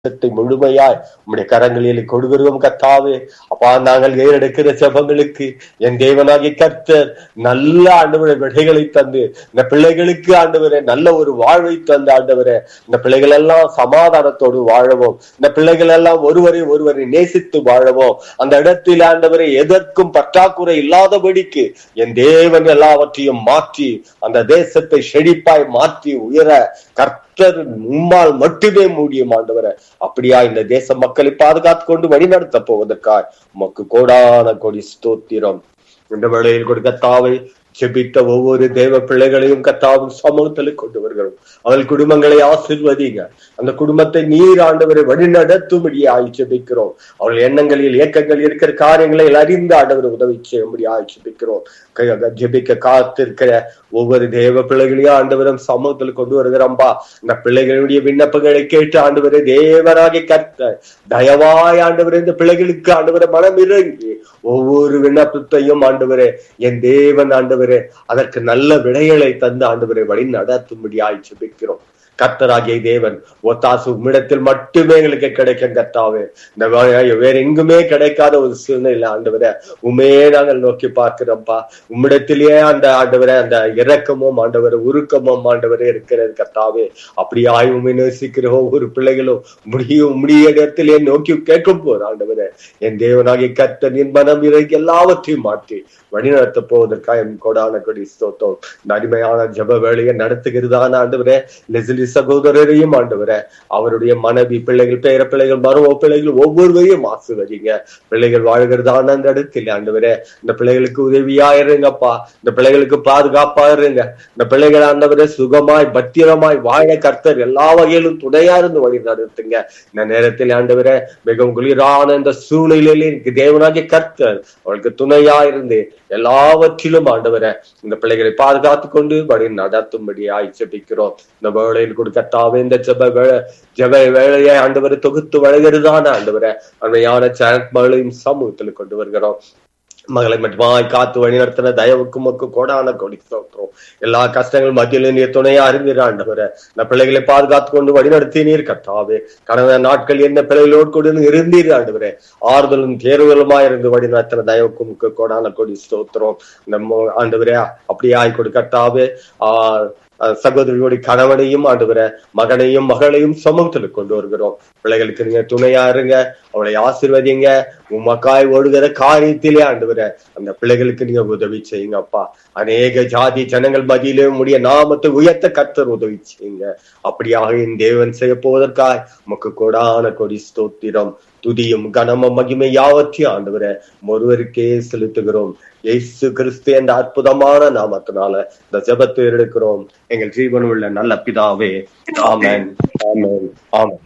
தேசத்தை முழுமையாய் உம்முடைய கரங்களில் கொடுக்கிறோம் கத்தாவே அப்பா நாங்கள் ஏறெடுக்கிற செபங்களுக்கு என் தேவனாகிய கர்த்தர் நல்ல ஆண்டவரை விடைகளை தந்து இந்த பிள்ளைகளுக்கு ஆண்டவரே நல்ல ஒரு வாழ்வை தந்து ஆண்டவரே இந்த பிள்ளைகள் எல்லாம் சமாதானத்தோடு வாழவும் இந்த பிள்ளைகள் எல்லாம் ஒருவரை ஒருவரை நேசித்து வாழவும் அந்த இடத்தில் ஆண்டவரை எதற்கும் பற்றாக்குறை இல்லாதபடிக்கு என் தேவன் எல்லாவற்றையும் மாற்றி அந்த தேசத்தை செழிப்பாய் மாற்றி உயர கர்த்தர் உம்மால் மட்டுமே முடியும் ஆண்டவரை அப்படியா இந்த தேச மக்களை பாதுகாத்து கொண்டு வழிநடத்த போவதற்காய் உமக்கு கோடான கொடி ஸ்தோத்திரம் இந்த வேளையில் கொடுக்க தாவை செபித்த ஒவ்வொரு தேவ பிள்ளைகளையும் கத்தாவும் சமூகத்தில் கொண்டு வருகிறோம் அவள் குடும்பங்களை ஆசிர்வதிங்க அந்த குடும்பத்தை நீர் ஆண்டவரை வழிநடத்தும்படியாய் செபிக்கிறோம் அவள் எண்ணங்களில் இயக்கங்கள் இருக்கிற காரியங்களை அறிந்து ஆண்டவர் உதவி செய்யும்படியாய் செபிக்கிறோம் ஜெபிக்க காத்திருக்கிற ஒவ்வொரு தேவ பிள்ளைகளையும் ஆண்டவரும் சமூகத்தில் கொண்டு வருகிறோம்பா இந்த பிள்ளைகளுடைய விண்ணப்பங்களை கேட்டு ஆண்டவரை தேவராகி கத்த தயவாய் ஆண்டவர் இந்த பிள்ளைகளுக்கு ஆண்டவரை மனம் இறங்கி ஒவ்வொரு விண்ணப்பத்தையும் ஆண்டவரே என் தேவன் ஆண்டவரே அதற்கு நல்ல விடைகளை தந்து ஆண்டவரை வழி நடத்தும்படியாய் செபிக்கிறோம் கர்த்தராகிய தேவன் ஒத்தாசு உம்மிடத்தில் மட்டுமே எங்களுக்கு கிடைக்கும் கர்த்தாவே இந்த வேற எங்குமே கிடைக்காத ஒரு சூழ்நிலை ஆண்டவரை உண்மையே நாங்கள் நோக்கி பார்க்கிறோம்ப்பா உம்மிடத்திலேயே அந்த ஆண்டவரை அந்த இறக்கமும் ஆண்டவரை உருக்கமும் ஆண்டவரே இருக்கிறது கர்த்தாவே அப்படி ஆய்வுமே நேசிக்கிற ஒவ்வொரு பிள்ளைகளும் முடியும் முடிய இடத்திலே நோக்கி கேட்கும் போது ஆண்டவரை என் தேவனாகிய கர்த்தனின் மனம் இறங்கி எல்லாவற்றையும் மாற்றி வழிநடத்த போவதற்காக என் கொடான கொடி ஸ்தோத்தம் இந்த அருமையான ஜப வேலையை நடத்துகிறதான ஆண்டவரே லெசிலி சகோதரரையும் ஆண்டவரே அவருடைய மனைவி பிள்ளைகள் பேர பிள்ளைகள் மருவ பிள்ளைகள் ஒவ்வொருவரையும் ஆசிர்வதிங்க பிள்ளைகள் வாழ்கிறதான அந்த இடத்தில் ஆண்டவரே இந்த பிள்ளைகளுக்கு உதவியா இருங்கப்பா இந்த பிள்ளைகளுக்கு பாதுகாப்பா இருங்க இந்த பிள்ளைகள் ஆண்டவரே சுகமாய் பத்திரமாய் வாழ கர்த்தர் எல்லா வகையிலும் துணையா இருந்து வழி நடத்துங்க இந்த நேரத்தில் ஆண்டவரே மிகவும் குளிரான இந்த சூழ்நிலையில் எனக்கு தேவனாகிய கர்த்தர் அவளுக்கு துணையா இருந்து எல்லாவற்றிலும் ஆண்டவரை இந்த பிள்ளைகளை பாதுகாத்து கொண்டு வழி நடத்தும்படி ஆய்ச்சபிக்கிறோம் இந்த வேளையில் கொடுக்கத்தாவே இந்த ஜப வேலை ஜப வேலையை ஆண்டவரை தொகுத்து வழங்குறதான ஆண்டவரை அருமையான சேனட் மகளையும் சமூகத்தில் கொண்டு வருகிறோம் மகளை மட்டுமாய் காத்து வழி நடத்தின தயவுக்கு மக்கு கோடான கொடி சோற்றோம் எல்லா கஷ்டங்கள் மத்தியிலும் நீர் துணையா அறிஞர் ஆண்டவரை இந்த பிள்ளைகளை பாதுகாத்து கொண்டு வழி நடத்தினீர் கத்தாவே கடந்த நாட்கள் என்ன பிள்ளைகளோடு கொண்டு இருந்தீர் ஆண்டவரே ஆறுதலும் தேர்வுகளுமா இருந்து வழி நடத்தின தயவுக்கு முக்கு கோடான கொடி ஸ்தோத்திரம் நம்ம ஆண்டவரே அப்படியே ஆய் கொடுக்கத்தாவே ஆஹ் சகோதரியோட கணவனையும் ஆண்டவர மகனையும் மகளையும் சமூகத்துல கொண்டு வருகிறோம் பிள்ளைகளுக்கு நீங்க துணையா இருங்க அவளை ஆசிர்வதிங்க உமக்காய் ஓடுகிற காரியத்திலே ஆண்டவர அந்த பிள்ளைகளுக்கு நீங்க உதவி செய்யுங்க அப்பா அநேக ஜாதி ஜனங்கள் மதியிலே உடைய நாமத்தை உயர்த்த கர்த்தர் உதவி செய்யுங்க அப்படியாக என் தேவன் செய்ய போவதற்காய் உமக்கு கொடான கொடி ஸ்தோத்திரம் துதியும் கனமும் மகிமை யாவற்றையும் ஆண்டவர ஒருவருக்கே செலுத்துகிறோம் இயேசு கிறிஸ்து என்ற அற்புதமான நாமத்தினால இந்த ஜபத்தை எடுக்கிறோம் எங்கள் ஜீவன் உள்ள நல்ல பிதாவே ஆமேன் ஆமேன் ஆமேன்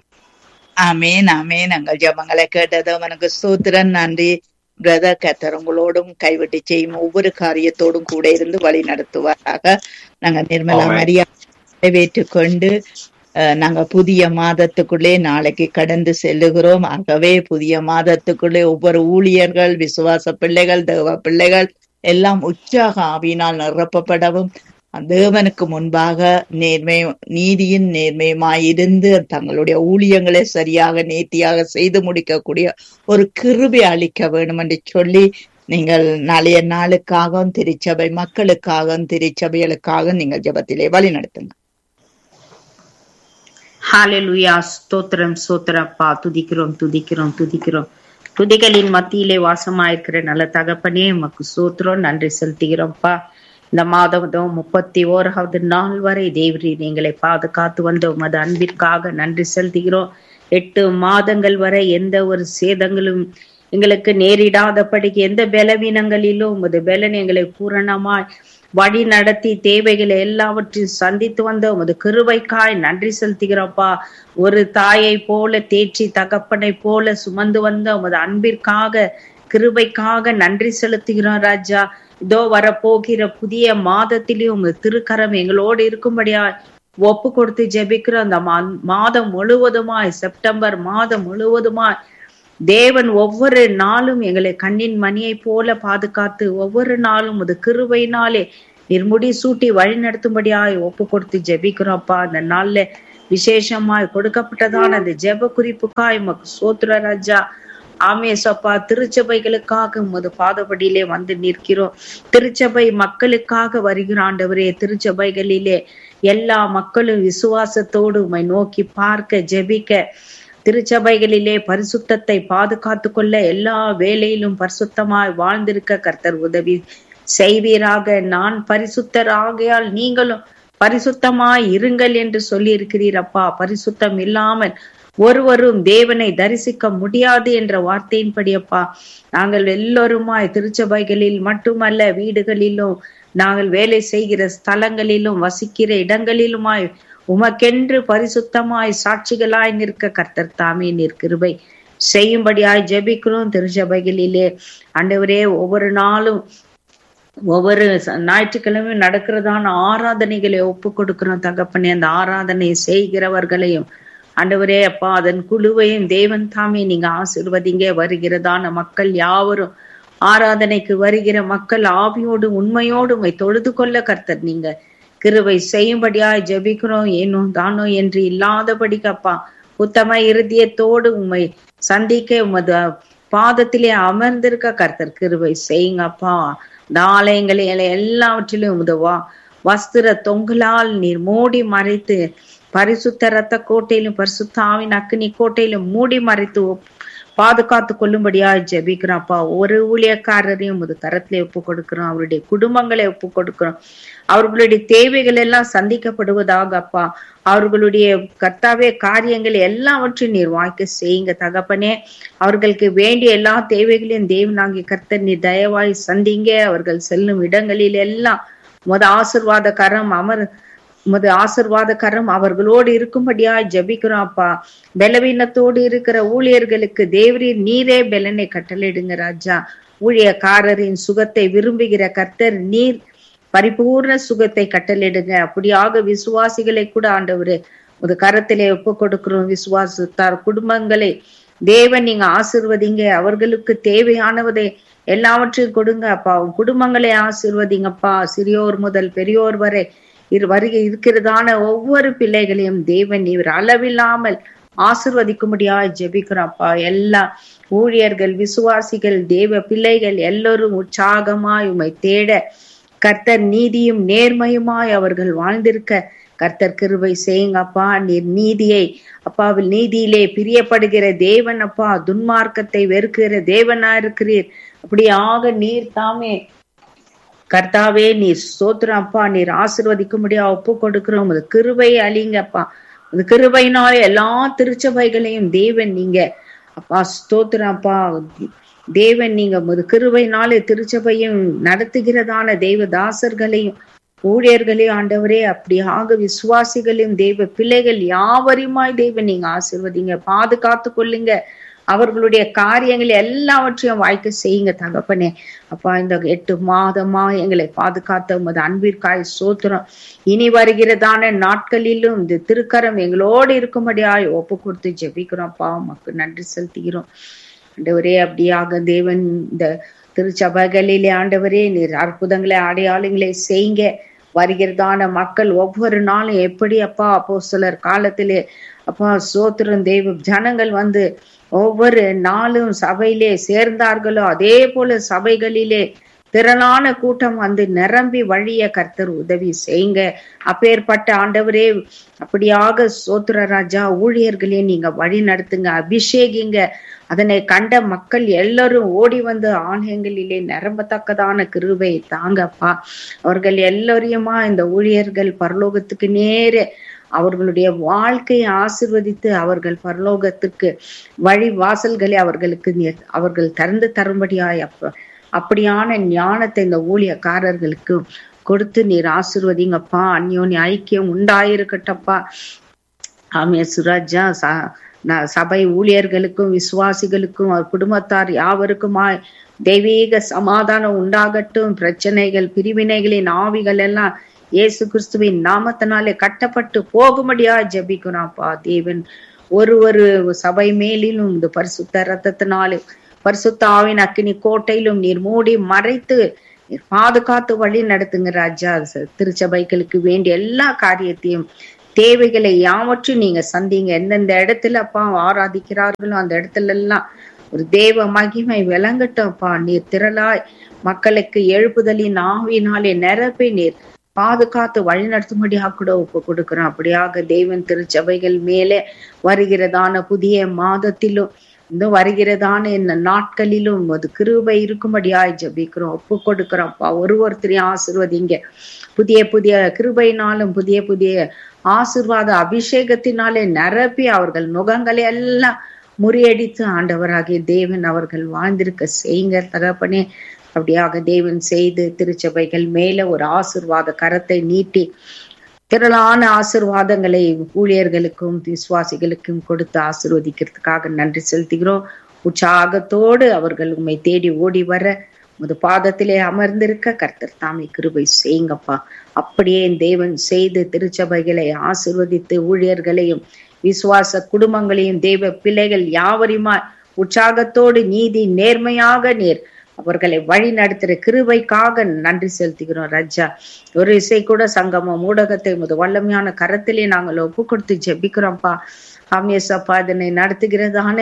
ஆமேன் ஆமேன் எங்கள் ஜபங்களை கேட்டது அவனுக்கு சூத்திரன் நன்றி பிரதர் கத்தர் உங்களோடும் கைவிட்டு செய்யும் ஒவ்வொரு காரியத்தோடும் கூட இருந்து வழி நடத்துவாராக நாங்க நிர்மலா மரியா நிறைவேற்றுக்கொண்டு நாங்க புதிய மாதத்துக்குள்ளே நாளைக்கு கடந்து செல்லுகிறோம் ஆகவே புதிய மாதத்துக்குள்ளே ஒவ்வொரு ஊழியர்கள் விசுவாச பிள்ளைகள் தேவ பிள்ளைகள் எல்லாம் உற்சாக ஆவியினால் நிரப்பப்படவும் தேவனுக்கு முன்பாக நேர்மை நீதியின் நேர்மையுமாய் இருந்து தங்களுடைய ஊழியங்களை சரியாக நேர்த்தியாக செய்து முடிக்கக்கூடிய ஒரு கிருபி அளிக்க வேண்டும் என்று சொல்லி நீங்கள் நாளைய நாளுக்காகவும் திருச்சபை மக்களுக்காகவும் திருச்சபைகளுக்காக நீங்கள் ஜபத்திலே வழி நடத்துங்க ஹாலெலுயா ஸ்தோத்திரம் ஸ்தோத்திரப்பா துதிக்கிறோம் துதிக்கிறோம் துதிக்கிறோம் துதிகளின் மத்தியிலே வாசமாயிருக்கிற நல்ல தகப்பனே உமக்கு சோத்திரம் நன்றி செலுத்துகிறோம்ப்பா இந்த மாதம் முப்பத்தி ஓராவது நாள் வரை தேவரி எங்களை பாதுகாத்து வந்த உமது அன்பிற்காக நன்றி செலுத்துகிறோம் எட்டு மாதங்கள் வரை எந்த ஒரு சேதங்களும் எங்களுக்கு நேரிடாதபடிக்கு எந்த பலவீனங்களிலும் உமது பலன் எங்களை பூரணமாய் வழி நடத்தி தேவைகளை எல்லாவற்றையும் சந்தித்து வந்த உமது கிருவைக்காய் நன்றி செலுத்துகிறோப்பா ஒரு தாயை போல தேற்றி தகப்பனை போல சுமந்து வந்த உமது அன்பிற்காக கிருபைக்காக நன்றி செலுத்துகிறோம் ராஜா இதோ வரப்போகிற புதிய மாதத்திலே உங்க திருக்கரம் எங்களோடு இருக்கும்படியா ஒப்பு கொடுத்து ஜெபிக்கிற அந்த மாதம் முழுவதுமாய் செப்டம்பர் மாதம் முழுவதுமாய் தேவன் ஒவ்வொரு நாளும் எங்களை கண்ணின் மணியை போல பாதுகாத்து ஒவ்வொரு நாளும் அது கிருபையினாலே நிர்முடி சூட்டி வழி நடத்தும்படியாய் ஒப்பு கொடுத்து ஜெபிக்கிறோம்ப்பா அந்த நாள்ல விசேஷமாய் கொடுக்கப்பட்டதான அந்த ஜெப குறிப்புக்காய் உமக்கு சோத்திர ராஜா ஆமே சப்பா திருச்சபைகளுக்காக உமது பாதபடியிலே வந்து நிற்கிறோம் திருச்சபை மக்களுக்காக வருகிற ஆண்டவரே திருச்சபைகளிலே எல்லா மக்களும் விசுவாசத்தோடு உம்மை நோக்கி பார்க்க ஜெபிக்க திருச்சபைகளிலே பரிசுத்தத்தை பாதுகாத்து கொள்ள எல்லா வேலையிலும் பரிசுத்தமாய் வாழ்ந்திருக்க கர்த்தர் உதவி செய்வீராக நான் பரிசுத்தர் ஆகையால் நீங்களும் பரிசுத்தமாய் இருங்கள் என்று சொல்லி இருக்கிறீரப்பா பரிசுத்தம் இல்லாமல் ஒருவரும் தேவனை தரிசிக்க முடியாது என்ற வார்த்தையின்படி அப்பா நாங்கள் எல்லோருமாய் திருச்சபைகளில் மட்டுமல்ல வீடுகளிலும் நாங்கள் வேலை செய்கிற ஸ்தலங்களிலும் வசிக்கிற இடங்களிலுமாய் உமக்கென்று பரிசுத்தமாய் சாட்சிகளாய் நிற்க கர்த்தர் தாமே நிற்கிருபை செய்யும்படியாய் ஜெபிக்கிறோம் திருச்சபைகளிலே ஆண்டவரே ஒவ்வொரு நாளும் ஒவ்வொரு ச- ஞாயிற்றுக்கிழமையும் நடக்கிறதான ஆராதனைகளை ஒப்பு கொடுக்கிறோம் தகப்பனே அந்த ஆராதனை செய்கிறவர்களையும் ஆண்டவரே அப்பா அதன் குழுவையும் தேவன் தாமே நீங்க ஆசீர்வதிங்க வருகிறதான மக்கள் யாவரும் ஆராதனைக்கு வருகிற மக்கள் ஆவியோடு உண்மையோடு உம்மை தொழுது கொள்ள கர்த்தர் நீங்க கிருபை செய்யும்படியாய் ஜெபிக்கிறோம் ஏனோ தானோ என்று இல்லாதபடிக்கு அப்பா உத்தம இருதயத்தோடு உம்மை சந்திக்க உமது பாதத்திலே அமர்ந்திருக்க கர்த்தர் கிருபை செய்யுங்க அப்பா இந்த ஆலயங்களை எல்லாவற்றிலும் உமது வா வஸ்திர தொங்கலால் நீர் மூடி மறைத்து பரிசுத்த ரத்த கோட்டையிலும் பரிசுத்த ஆவின் அக்கினி கோட்டையிலும் மூடி மறைத்து ஒப்- பாதுகாத்து கொள்ளும்படியா ஜெபிக்கிறோம் அப்பா ஒரு ஊழியக்காரரையும் உமது கரத்திலே ஒப்பு கொடுக்கிறோம் அவருடைய குடும்பங்களை ஒப்பு கொடுக்கிறோம் அவர்களுடைய தேவைகள் எல்லாம் சந்திக்கப்படுவதாக அப்பா அவர்களுடைய கர்த்தாவே காரியங்கள் எல்லாவற்றையும் நீர் வாய்க்க செய்யுங்க தகப்பனே அவர்களுக்கு வேண்டிய எல்லா தேவைகளையும் தேவனாகி கர்த்தர் நீர் தயவாய் சந்திங்க அவர்கள் செல்லும் இடங்களில் எல்லாம் முத ஆசிர்வாத கரம் அமர் உமது ஆசிர்வாத கரம் அவர்களோடு இருக்கும்படியா ஜெபிக்கிறோம் அப்பா பலவீனத்தோடு இருக்கிற ஊழியர்களுக்கு தேவரீர் நீரே பலனை கட்டளையிடுங்க ராஜா ஊழியக்காரரின் சுகத்தை விரும்புகிற கர்த்தர் நீர் பரிபூர்ண சுகத்தை கட்டளையிடுங்க அப்படியாக விசுவாசிகளை கூட ஆண்டவரே ஒரு கரத்திலே ஒப்பு கொடுக்கிறோம் விசுவாசத்தார் குடும்பங்களை தேவன் நீங்க ஆசிர்வதிங்க அவர்களுக்கு தேவையானவதை எல்லாவற்றையும் கொடுங்க அப்பா உன் குடும்பங்களை ஆசிர்வதிங்கப்பா சிறியோர் முதல் பெரியோர் வரை இரு வருகை இருக்கிறதான ஒவ்வொரு பிள்ளைகளையும் தேவன் இவர் அளவில்லாமல் ஆசிர்வதிக்கும்படியாய் ஜெபிக்கிறோம்ப்பா எல்லா ஊழியர்கள் விசுவாசிகள் தேவ பிள்ளைகள் எல்லோரும் உற்சாகமாய் உம்மை தேட கர்த்தர் நீதியும் நேர்மையுமாய் அவர்கள் வாழ்ந்திருக்க கர்த்தர் கிருபை செய்யுங்கப்பா நீர் நீதியை அப்பாவில் நீதியிலே பிரியப்படுகிற தேவன் அப்பா துன்மார்க்கத்தை வெறுக்கிற தேவனா இருக்கிறீர் அப்படியாக நீர் தாமே கர்த்தாவே நீர் ஸ்தோத்திரம் அப்பா நீர் ஆசிர்வதிக்கும்படியா ஒப்பு கொடுக்கிறோம் அது கிருபை அழிங்கப்பா அது கிருபையினால எல்லா திருச்சபைகளையும் தேவன் நீங்க அப்பா ஸ்தோத்திரம் அப்பா தேவன் நீங்க உமது கிருபையினாலே திருச்சபையும் நடத்துகிறதான தெய்வ தாசர்களையும் ஊழியர்களையும் ஆண்டவரே அப்படியாக விசுவாசிகளையும் தெய்வ பிள்ளைகள் யாவரையுமாய் தெய்வம் நீங்க ஆசிர்வதிங்க பாதுகாத்து கொள்ளுங்க அவர்களுடைய காரியங்கள் எல்லாவற்றையும் வாய்க்க செய்யுங்க தகப்பனே அப்பா இந்த எட்டு மாதமா எங்களை பாதுகாத்த உமது அன்பிற்காய் சோத்திரம் இனி வருகிறதான நாட்களிலும் இந்த திருக்கரம் எங்களோடு இருக்கும்படியாய் ஒப்பு கொடுத்து ஜெபிக்கிறோம் அப்பா உமக்கு நன்றி செலுத்துகிறோம் ஆண்டவரே அப்படியாக தேவன் இந்த திருச்சபைகளிலே ஆண்டவரே நீர் அற்புதங்களை அடையாளங்களை செய்யுங்க வருகிறதான மக்கள் ஒவ்வொரு நாளும் எப்படி அப்பா அப்போ சிலர் காலத்திலே அப்பா சோத்திரம் தெய்வ ஜனங்கள் வந்து ஒவ்வொரு நாளும் சபையிலே சேர்ந்தார்களோ அதே போல சபைகளிலே திரளான கூட்டம் வந்து நிரம்பி வழிய கர்த்தர் உதவி செய்யுங்க அப்பேற்பட்ட ஆண்டவரே அப்படியாக சோத்திர ராஜா ஊழியர்களே நீங்க வழி நடத்துங்க அபிஷேகிங்க அதனை கண்ட மக்கள் எல்லாரும் ஓடி வந்து ஆலயங்களிலே நிரம்பத்தக்கதான கிருபை தாங்கப்பா அவர்கள் எல்லோரையுமா இந்த ஊழியர்கள் பரலோகத்துக்கு நேரே அவர்களுடைய வாழ்க்கையை ஆசிர்வதித்து அவர்கள் பரலோகத்திற்கு வழி வாசல்களை அவர்களுக்கு நே- அவர்கள் திறந்து தரும்படியாய் அப்ப அப்படியான ஞானத்தை இந்த ஊழியக்காரர்களுக்கு கொடுத்து நீர் ஆசிர்வதிங்கப்பா அந்யோனி ஐக்கியம் உண்டாயிருக்கட்டப்பா ஆமே சுராஜா ச ந- சபை ஊழியர்களுக்கும் விசுவாசிகளுக்கும் அவர் குடும்பத்தார் யாவருக்குமாய் தெய்வீக சமாதானம் உண்டாகட்டும் பிரச்சனைகள் பிரிவினைகளின் ஆவிகள் எல்லாம் இயேசு கிறிஸ்துவின் நாமத்தினாலே கட்டப்பட்டு போகும்படியா ஜெபிக்கிறாப்பா தேவன் ஒரு ஒரு சபை மேலிலும் இந்த பரிசுத்த ரத்தத்தினாலே பரிசுத்த ஆவின் அக்கினி கோட்டையிலும் நீர் மூடி மறைத்து நீர் பாதுகாத்து வழி நடத்துங்க ராஜா ச- திருச்சபைகளுக்கு வேண்டிய எல்லா காரியத்தையும் தேவைகளை யாவற்றும் நீங்க சந்திங்க எந்தெந்த இடத்துல அப்பா ஆராதிக்கிறார்களோ அந்த இடத்துல எல்லாம் ஒரு தேவ மகிமை விளங்கட்டும்ப்பா நீர் திரளாய் மக்களுக்கு எழுப்புதலின் ஆவினாலே நிரப்பி நீர் பாதுகாத்து வழிநடத்தும்படியாக கூட ஒப்பு கொடுக்கிறோம் அப்படியாக தேவன் திருச்சபைகள் மேலே வருகிறதான புதிய மாதத்திலும் இந்த வருகிறதான இந்த நாட்களிலும் அது கிருபை இருக்கும்படியாய் ஜபிக்கிறோம் ஒப்பு கொடுக்கிறோம்ப்பா ஒரு ஒருத்தரையும் ஆசிர்வதிங்க புதிய புதிய கிருபையினாலும் புதிய புதிய ஆசிர்வாத அபிஷேகத்தினாலே நிரப்பி அவர்கள் முகங்களை எல்லாம் முறியடித்து ஆண்டவராகிய தேவன் அவர்கள் வாழ்ந்திருக்க செய்யுங்க தகப்பனே அப்படியாக தேவன் செய்து திருச்சபைகள் மேல ஒரு ஆசிர்வாத கரத்தை நீட்டி திரளான ஆசிர்வாதங்களை ஊழியர்களுக்கும் விசுவாசிகளுக்கும் கொடுத்து ஆசிர்வதிக்கிறதுக்காக நன்றி செலுத்துகிறோம் உற்சாகத்தோடு அவர்கள் உண்மை தேடி ஓடி வர உமது பாதத்திலே அமர்ந்திருக்க கர்த்தர் தாமே கிருபை செய்யுங்கப்பா அப்படியே தேவன் செய்து திருச்சபைகளை ஆசிர்வதித்து ஊழியர்களையும் விசுவாச குடும்பங்களையும் தெய்வ பிள்ளைகள் யாவரையுமா உற்சாகத்தோடு நீதி நேர்மையாக நேர் அவர்களை வழி நடத்துற கிருபைக்காக நன்றி செலுத்துகிறோம் ரஜா ஒரு இசை கூட சங்கமம் ஊடகத்தை முத வல்லமையான கரத்திலே நாங்கள் ஒப்பு கொடுத்து ஜெபிக்கிறோம்ப்பா ஆமியசப்பா இதனை நடத்துகிறதான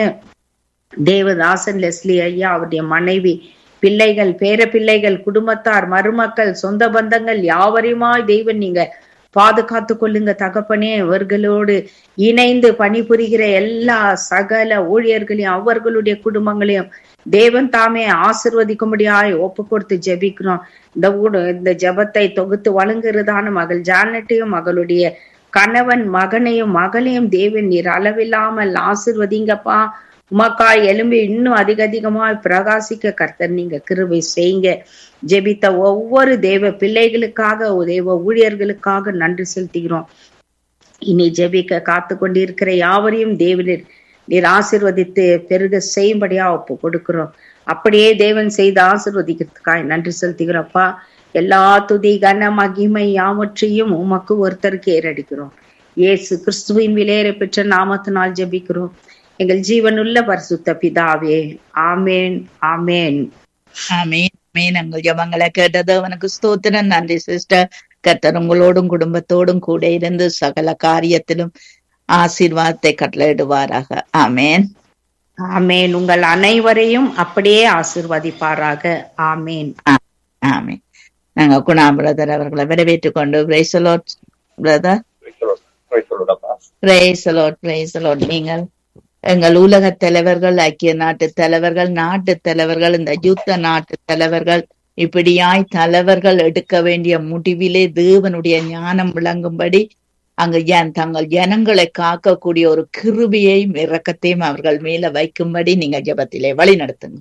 தேவதாசன் லெஸ்லி ஐயா அவருடைய மனைவி பிள்ளைகள் பேர பிள்ளைகள் குடும்பத்தார் மருமக்கள் சொந்த பந்தங்கள் யாவரையுமாய் தெய்வன் நீங்க பாதுகாத்து கொள்ளுங்க தகப்பனே அவர்களோடு இணைந்து பணிபுரிகிற எல்லா சகல ஊழியர்களையும் அவர்களுடைய குடும்பங்களையும் தேவன் தாமே ஆசிர்வதிக்கும்படியாய் ஒப்பு கொடுத்து ஜெபிக்கிறோம் இந்த ஊடு இந்த ஜெபத்தை தொகுத்து வழங்குறதான மகள் ஜானட்டையும் மகளுடைய கணவன் மகனையும் மகளையும் தேவன் நீர் அளவில்லாமல் ஆசிர்வதிங்கப்பா உமக்காய் எலும்பி இன்னும் அதிக அதிகமாய் பிரகாசிக்க கர்த்தர் நீங்க கிருபை செய்யுங்க ஜெபித்த ஒவ்வொரு தேவ பிள்ளைகளுக்காக தேவ ஊழியர்களுக்காக நன்றி செலுத்துகிறோம் இனி ஜெபிக்க காத்து கொண்டிருக்கிற யாவரையும் தேவனில் நீர் ஆசிர்வதித்து பெருக செய்யும்படியா ஒப்பு கொடுக்கிறோம் அப்படியே தேவன் செய்து ஆசிர்வதிக்கிறதுக்காய் நன்றி செலுத்துகிறப்பா எல்லா துதி கன மகிமை யாவற்றையும் உமக்கு ஒருத்தருக்கு ஏறடிக்கிறோம் இயேசு கிறிஸ்துவின் விலையேற பெற்ற நாமத்தினால் ஜெபிக்கிறோம் எங்கள் ஜீவனுள்ள பரிசுத்த பிதாவே ஆமேன் ஆமேன் ஆமீன் ஆமீன் எங்கள் ஜபங்களை கேட்டது அவனுக்கு ஸ்தோத்திரம் நன்றி சிஸ்டர் கர்த்தர் உங்களோடும் குடும்பத்தோடும் கூட இருந்து சகல காரியத்திலும் ஆசீர்வாதத்தை கட்டளையிடுவாராக ஆமேன் ஆமேன் உங்கள் அனைவரையும் அப்படியே ஆசிர்வதிப்பாராக ஆமேன் ஆமேன் நாங்க குணா பிரதர் அவர்களை வரவேற்றுக் கொண்டு பிரைசலோட் பிரதர் பிரைசலோட் பிரைசலோட் நீங்கள் எங்கள் உலக தலைவர்கள் ஐக்கிய நாட்டு தலைவர்கள் நாட்டு தலைவர்கள் இந்த யுத்த நாட்டு தலைவர்கள் இப்படியாய் தலைவர்கள் எடுக்க வேண்டிய முடிவிலே தேவனுடைய ஞானம் விளங்கும்படி அங்கு ஏன் தங்கள் ஜனங்களை காக்கக்கூடிய ஒரு கிருபியையும் இரக்கத்தையும் அவர்கள் மேல வைக்கும்படி நீங்க ஜபத்திலே வழி நடத்துங்க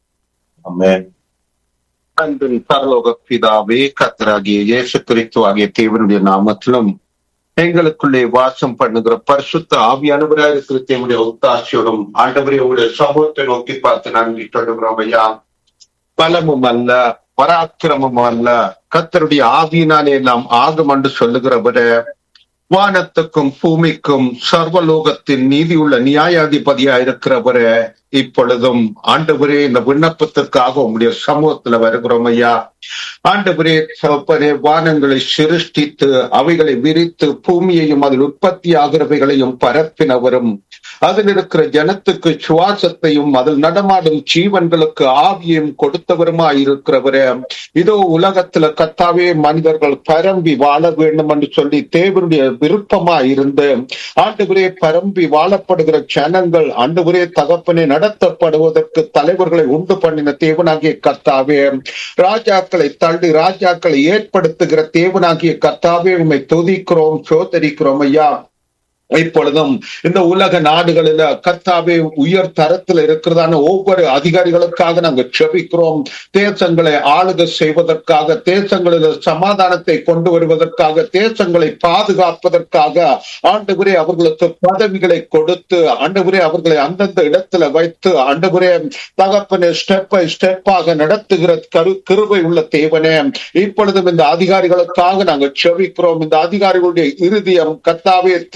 அன்பின் பரலோக பிதாவே கத்தராகிய இயேசு கிறிஸ்து ஆகிய தேவனுடைய நாமத்திலும் எங்களுக்குள்ளே வாசம் பண்ணுகிற பரிசுத்த ஆவியானவராக இருக்கிற தேவனுடைய ஒத்தாட்சியோடும் ஆண்டவரே உடைய சமூகத்தை நோக்கி பார்த்து நன்றி சொல்லுகிறோம் ஐயா பலமும் அல்ல பராக்கிரமும் அல்ல கத்தருடைய ஆவியினாலே நாம் ஆகும் என்று சொல்லுகிறவர வானத்துக்கும் பூமிக்கும் சர்வலோகத்தின் நீதி உள்ள நியாயாதிபதியா இருக்கிறவர இப்பொழுதும் ஆண்டவரே இந்த விண்ணப்பத்திற்காக உங்களுடைய சமூகத்துல வருகிறோம் ஐயா ஆண்டவரே சப்பரே வானங்களை சிருஷ்டித்து அவைகளை விரித்து பூமியையும் அதில் உற்பத்தி ஆகிறவைகளையும் பரப்பினவரும் அதில் இருக்கிற ஜனத்துக்கு சுவாசத்தையும் அதில் நடமாடும் ஜீவன்களுக்கு ஆவியையும் கொடுத்தவருமாய் இருக்கிறவரே இதோ உலகத்துல கத்தாவே மனிதர்கள் பரம்பி வாழ வேண்டும் என்று சொல்லி தேவனுடைய விருப்பமா இருந்து ஆண்டுபுரே பரம்பி வாழப்படுகிற ஜனங்கள் ஆண்டுபுரே தகப்பனை நடத்தப்படுவதற்கு தலைவர்களை உண்டு பண்ணின தேவனாகிய கர்த்தாவே ராஜாக்களை தள்ளி ராஜாக்களை ஏற்படுத்துகிற தேவனாகிய கர்த்தாவே உண்மை துதிக்கிறோம் சோதரிக்கிறோம் ஐயா இப்பொழுதும் இந்த உலக நாடுகளில கர்த்தாவே உயர் தரத்தில் இருக்கிறதான ஒவ்வொரு அதிகாரிகளுக்காக நாங்கள் செபிக்கிறோம் தேசங்களை ஆளுக செய்வதற்காக தேசங்களில் சமாதானத்தை கொண்டு வருவதற்காக தேசங்களை பாதுகாப்பதற்காக ஆண்டுபுரே அவர்களுக்கு பதவிகளை கொடுத்து ஆண்டுபுரே அவர்களை அந்தந்த இடத்துல வைத்து ஆண்டுபுரே தகப்பனை ஸ்டெப் பை ஸ்டெப்பாக நடத்துகிற கரு கிருபை உள்ள தேவனே இப்பொழுதும் இந்த அதிகாரிகளுக்காக நாங்கள் செபிக்கிறோம் இந்த அதிகாரிகளுடைய இறுதியம் கத்தாவே திறக்க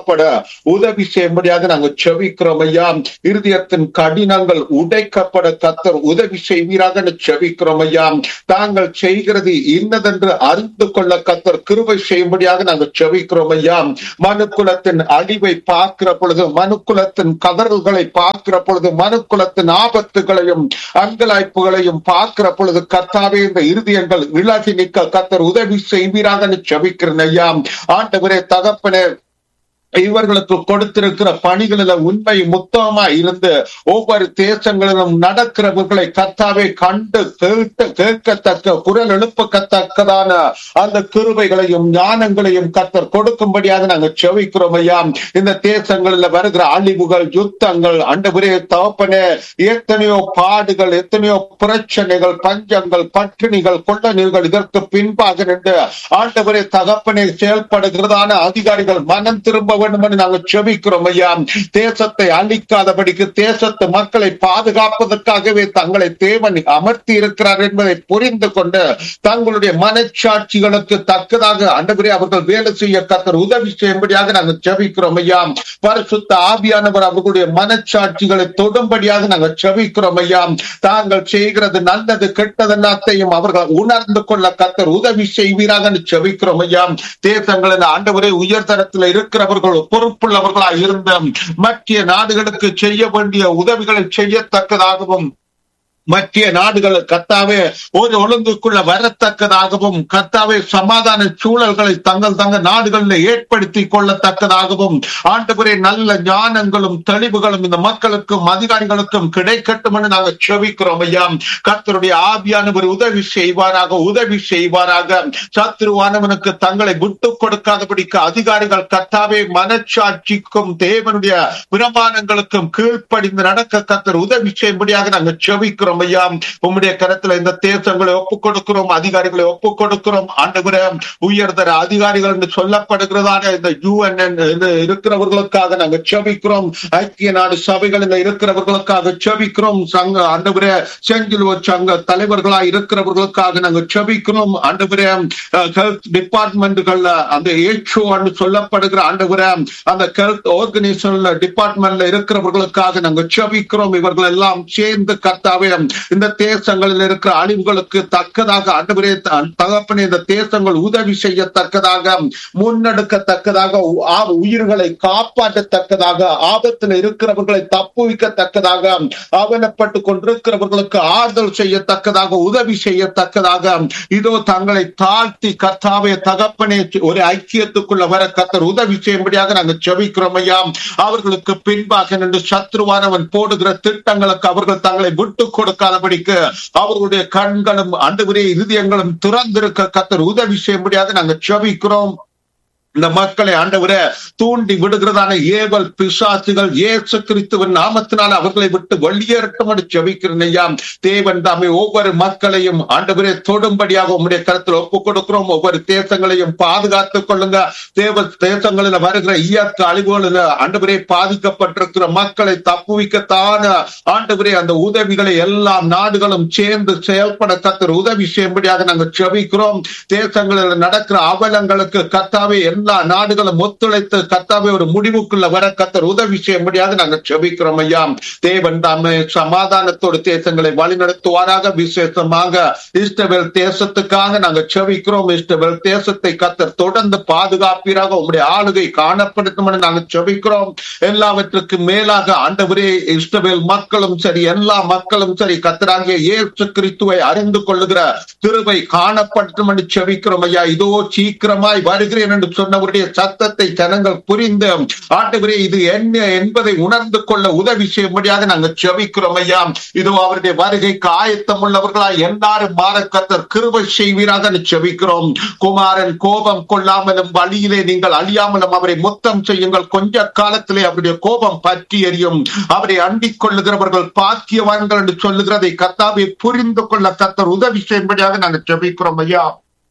மாற்றப்பட உதவி செய்யும்படியாக நாங்கள் செவிக்கிறோம் ஐயா இருதயத்தின் கடினங்கள் உடைக்கப்பட கத்தர் உதவி செய்வீராக என்று செவிக்கிறோம் ஐயா தாங்கள் செய்கிறது இன்னதென்று அறிந்து கொள்ள கத்தர் கிருபை செய்யும்படியாக நாங்கள் செவிக்கிறோம் ஐயா மனுக்குலத்தின் அழிவை பார்க்கிற பொழுது மனுக்குலத்தின் கதறல்களை பார்க்கிற பொழுது மனுக்குலத்தின் ஆபத்துகளையும் அங்கலாய்ப்புகளையும் பார்க்கிற பொழுது கர்த்தாவே இந்த இருதயங்கள் விலகி நிற்க கத்தர் உதவி செய்வீராக என்று செபிக்கிறேன் ஐயா ஆண்டவரே தகப்பனே இவர்களுக்கு கொடுத்திருக்கிற பணிகளில உண்மை முத்தமா இருந்து ஒவ்வொரு தேசங்களிலும் நடக்கிறவர்களை கத்தாவே கண்டு கேட்டு கேட்கத்தக்க குரல் எழுப்பத்தக்கதான அந்த கிருபைகளையும் ஞானங்களையும் கத்தர் கொடுக்கும்படியாக நாங்கள் செவிக்கிறோம் ஐயா இந்த தேசங்களில் வருகிற அழிவுகள் யுத்தங்கள் அண்டபுரே தவப்பனே எத்தனையோ பாடுகள் எத்தனையோ பிரச்சனைகள் பஞ்சங்கள் பட்டினிகள் கொள்ளநீர்கள் இதற்கு பின்பாக நின்று ஆண்டவரே தகப்பனே செயல்படுகிறதான அதிகாரிகள் மனம் திரும்ப வேண்டும் என்று நாங்கள் செபிக்கிறோம் ஐயா தேசத்தை அழிக்காதபடிக்கு தேசத்து மக்களை பாதுகாப்பதற்காகவே தங்களை தேவன் அமர்த்தி இருக்கிறார் என்பதை புரிந்து கொண்டு தங்களுடைய மனச்சாட்சிகளுக்கு தக்கதாக அண்டபுரே அவர்கள் வேலை செய்ய கத்தர் உதவி செய்யும்படியாக நாங்கள் செபிக்கிறோம் ஐயா பரிசுத்த ஆவியானவர் அவர்களுடைய மனச்சாட்சிகளை தொடும்படியாக நாங்கள் செபிக்கிறோம் ஐயா தாங்கள் செய்கிறது நல்லது கெட்டது எல்லாத்தையும் அவர்கள் உணர்ந்து கொள்ள கத்தர் உதவி செய்வீராக என்று செபிக்கிறோம் ஐயா தேசங்களின் ஆண்டவரே உயர்தரத்தில் இருக்கிறவர்கள் பொறுப்புள்ளவர்களாய் இருந்த மத்திய நாடுகளுக்கு செய்ய வேண்டிய உதவிகளை செய்யத்தக்கதாகவும் மத்திய நாடுகள் கத்தாவே ஒரு ஒழுங்குக்குள்ள வரத்தக்கதாகவும் கத்தாவே சமாதான சூழல்களை தங்கள் தங்கள் நாடுகளில் ஏற்படுத்தி கொள்ளத்தக்கதாகவும் ஆண்டுபுரே நல்ல ஞானங்களும் தெளிவுகளும் இந்த மக்களுக்கும் அதிகாரிகளுக்கும் கிடைக்கட்டும் என்று நாங்கள் செவிக்கிறோம் ஐயா கர்த்தருடைய ஆவியானவர் உதவி செய்வாராக உதவி செய்வாராக சத்ருவானவனுக்கு தங்களை விட்டு கொடுக்காதபடிக்கு அதிகாரிகள் கத்தாவே மனச்சாட்சிக்கும் தேவனுடைய பிரமாணங்களுக்கும் கீழ்ப்படிந்து நடக்க கத்தர் உதவி செய்யும்படியாக நாங்கள் செவிக்கிறோம் கொடுக்கிறோம் ஐயா உம்முடைய கரத்துல இந்த தேசங்களை ஒப்புக் கொடுக்கிறோம் அதிகாரிகளை ஒப்புக் கொடுக்கிறோம் ஆண்டுகிற உயர்தர அதிகாரிகள் என்று சொல்லப்படுகிறதான இந்த யூஎன் இருக்கிறவர்களுக்காக நாங்க செபிக்கிறோம் ஐக்கிய நாடு சபைகளில் இருக்கிறவர்களுக்காக செபிக்கிறோம் சங்க ஆண்டுகிற செஞ்சிலுவர் சங்க தலைவர்களாய் இருக்கிறவர்களுக்காக நாங்க செபிக்கிறோம் ஆண்டுகிற ஹெல்த் டிபார்ட்மெண்ட்டுகள்ல அந்த ஏச்சோ சொல்லப்படுகிற ஆண்டுகிற அந்த ஹெல்த் ஆர்கனைசேஷன்ல டிபார்ட்மெண்ட்ல இருக்கிறவர்களுக்காக நாங்க செபிக்கிறோம் இவர்கள் எல்லாம் சேர்ந்து கர்த்தாவே இந்த தேசங்களில் இருக்கிற அழிவுகளுக்கு தக்கதாக ஆண்டவரே தகப்பனே இந்த தேசங்கள் உதவி செய்யத்தக்கதாக முன்னெடுக்கத்தக்கதாக உயிர்களை காப்பாற்றத்தக்கதாக ஆபத்தில் இருக்கிறவர்களை தப்புவிக்கத்தக்கதாக ஆவணப்பட்டு கொண்டிருக்கிறவர்களுக்கு ஆறுதல் செய்யத்தக்கதாக உதவி செய்யத்தக்கதாக இதோ தங்களை தாழ்த்தி கர்த்தாவே தகப்பனே ஒரு ஐக்கியத்துக்குள்ள வர கத்தர் உதவி செய்யும்படியாக நாங்கள் செவிக்கிறோம் ஐயா அவர்களுக்கு பின்பாக நின்று சத்ருவானவன் போடுகிற திட்டங்களுக்கு அவர்கள் தங்களை விட்டு கொடுக்காதபடிக்கு அவர்களுடைய கண்களும் அண்டுகுரிய இருதயங்களும் திறந்திருக்க கத்தர் உதவி செய்யும்படியாக நாங்கள் செபிக்கிறோம் இந்த மக்களை ஆண்டவர தூண்டி விடுகிறதான ஏவல் பிசாசுகள் ஏசு கிறிஸ்துவின் நாமத்தினால் அவர்களை விட்டு வெளியேறட்டும் என்று ஜெபிக்கிறேன் ஐயா தேவன் தாமே ஒவ்வொரு மக்களையும் ஆண்டவரே தொடும்படியாக உங்களுடைய கருத்தில் ஒப்புக் கொடுக்கிறோம் ஒவ்வொரு தேசங்களையும் பாதுகாத்துக் கொள்ளுங்க தேவ தேசங்களில் வருகிற இயற்கை அழிவுகளில் ஆண்டவரே பாதிக்கப்பட்டிருக்கிற மக்களை தப்புவிக்கத்தான ஆண்டவரே அந்த உதவிகளை எல்லாம் நாடுகளும் சேர்ந்து செயல்பட கத்தர் உதவி செய்யும்படியாக நாங்கள் ஜெபிக்கிறோம் தேசங்களில் நடக்கிற அவலங்களுக்கு கத்தாவே எல்லா நாடுகளும் ஒத்துழைத்து கத்தாவே ஒரு முடிவுக்குள்ள வர கத்தர் உதவி செய்யும்படியாக நாங்கள் செபிக்கிறோம் ஐயா தேவன் தாமே சமாதானத்தோடு தேசங்களை வழிநடத்துவாராக விசேஷமாக இஸ்டபெல் தேசத்துக்காக நாங்கள் செபிக்கிறோம் இஸ்டபெல் தேசத்தை கத்தர் தொடர்ந்து பாதுகாப்பீராக உங்களுடைய ஆளுகை காணப்படுத்தும் என்று நாங்கள் செபிக்கிறோம் எல்லாவற்றுக்கும் மேலாக ஆண்டவரே இஸ்டபெல் மக்களும் சரி எல்லா மக்களும் சரி கத்தராகிய இயேசு கிறிஸ்துவை அறிந்து கொள்ளுகிற திருவை காணப்படும் என்று செபிக்கிறோம் ஐயா இதோ சீக்கிரமாய் வருகிறேன் என்று சொன்னவருடைய சத்தத்தை ஜனங்கள் புரிந்து ஆண்டவரே இது என்ன என்பதை உணர்ந்து கொள்ள உதவி செய்யும்படியாக நாங்கள் செபிக்கிறோம் ஐயா இதோ அவருடைய வருகைக்கு ஆயத்தம் உள்ளவர்களாய் எல்லாரும் மாற கத்தர் கிருபை செய்வீராக செபிக்கிறோம் குமாரன் கோபம் கொள்ளாமலும் வழியிலே நீங்கள் அழியாமலும் அவரை முத்தம் செய்யுங்கள் கொஞ்ச காலத்திலே அவருடைய கோபம் பற்றி எறியும் அவரை அண்டிக் கொள்ளுகிறவர்கள் பாக்கியவான்கள் என்று சொல்லுகிறதை கத்தாவை புரிந்து கொள்ள கத்தர் உதவி செய்யும்படியாக நாங்கள் செபிக்கிறோம் ஐயா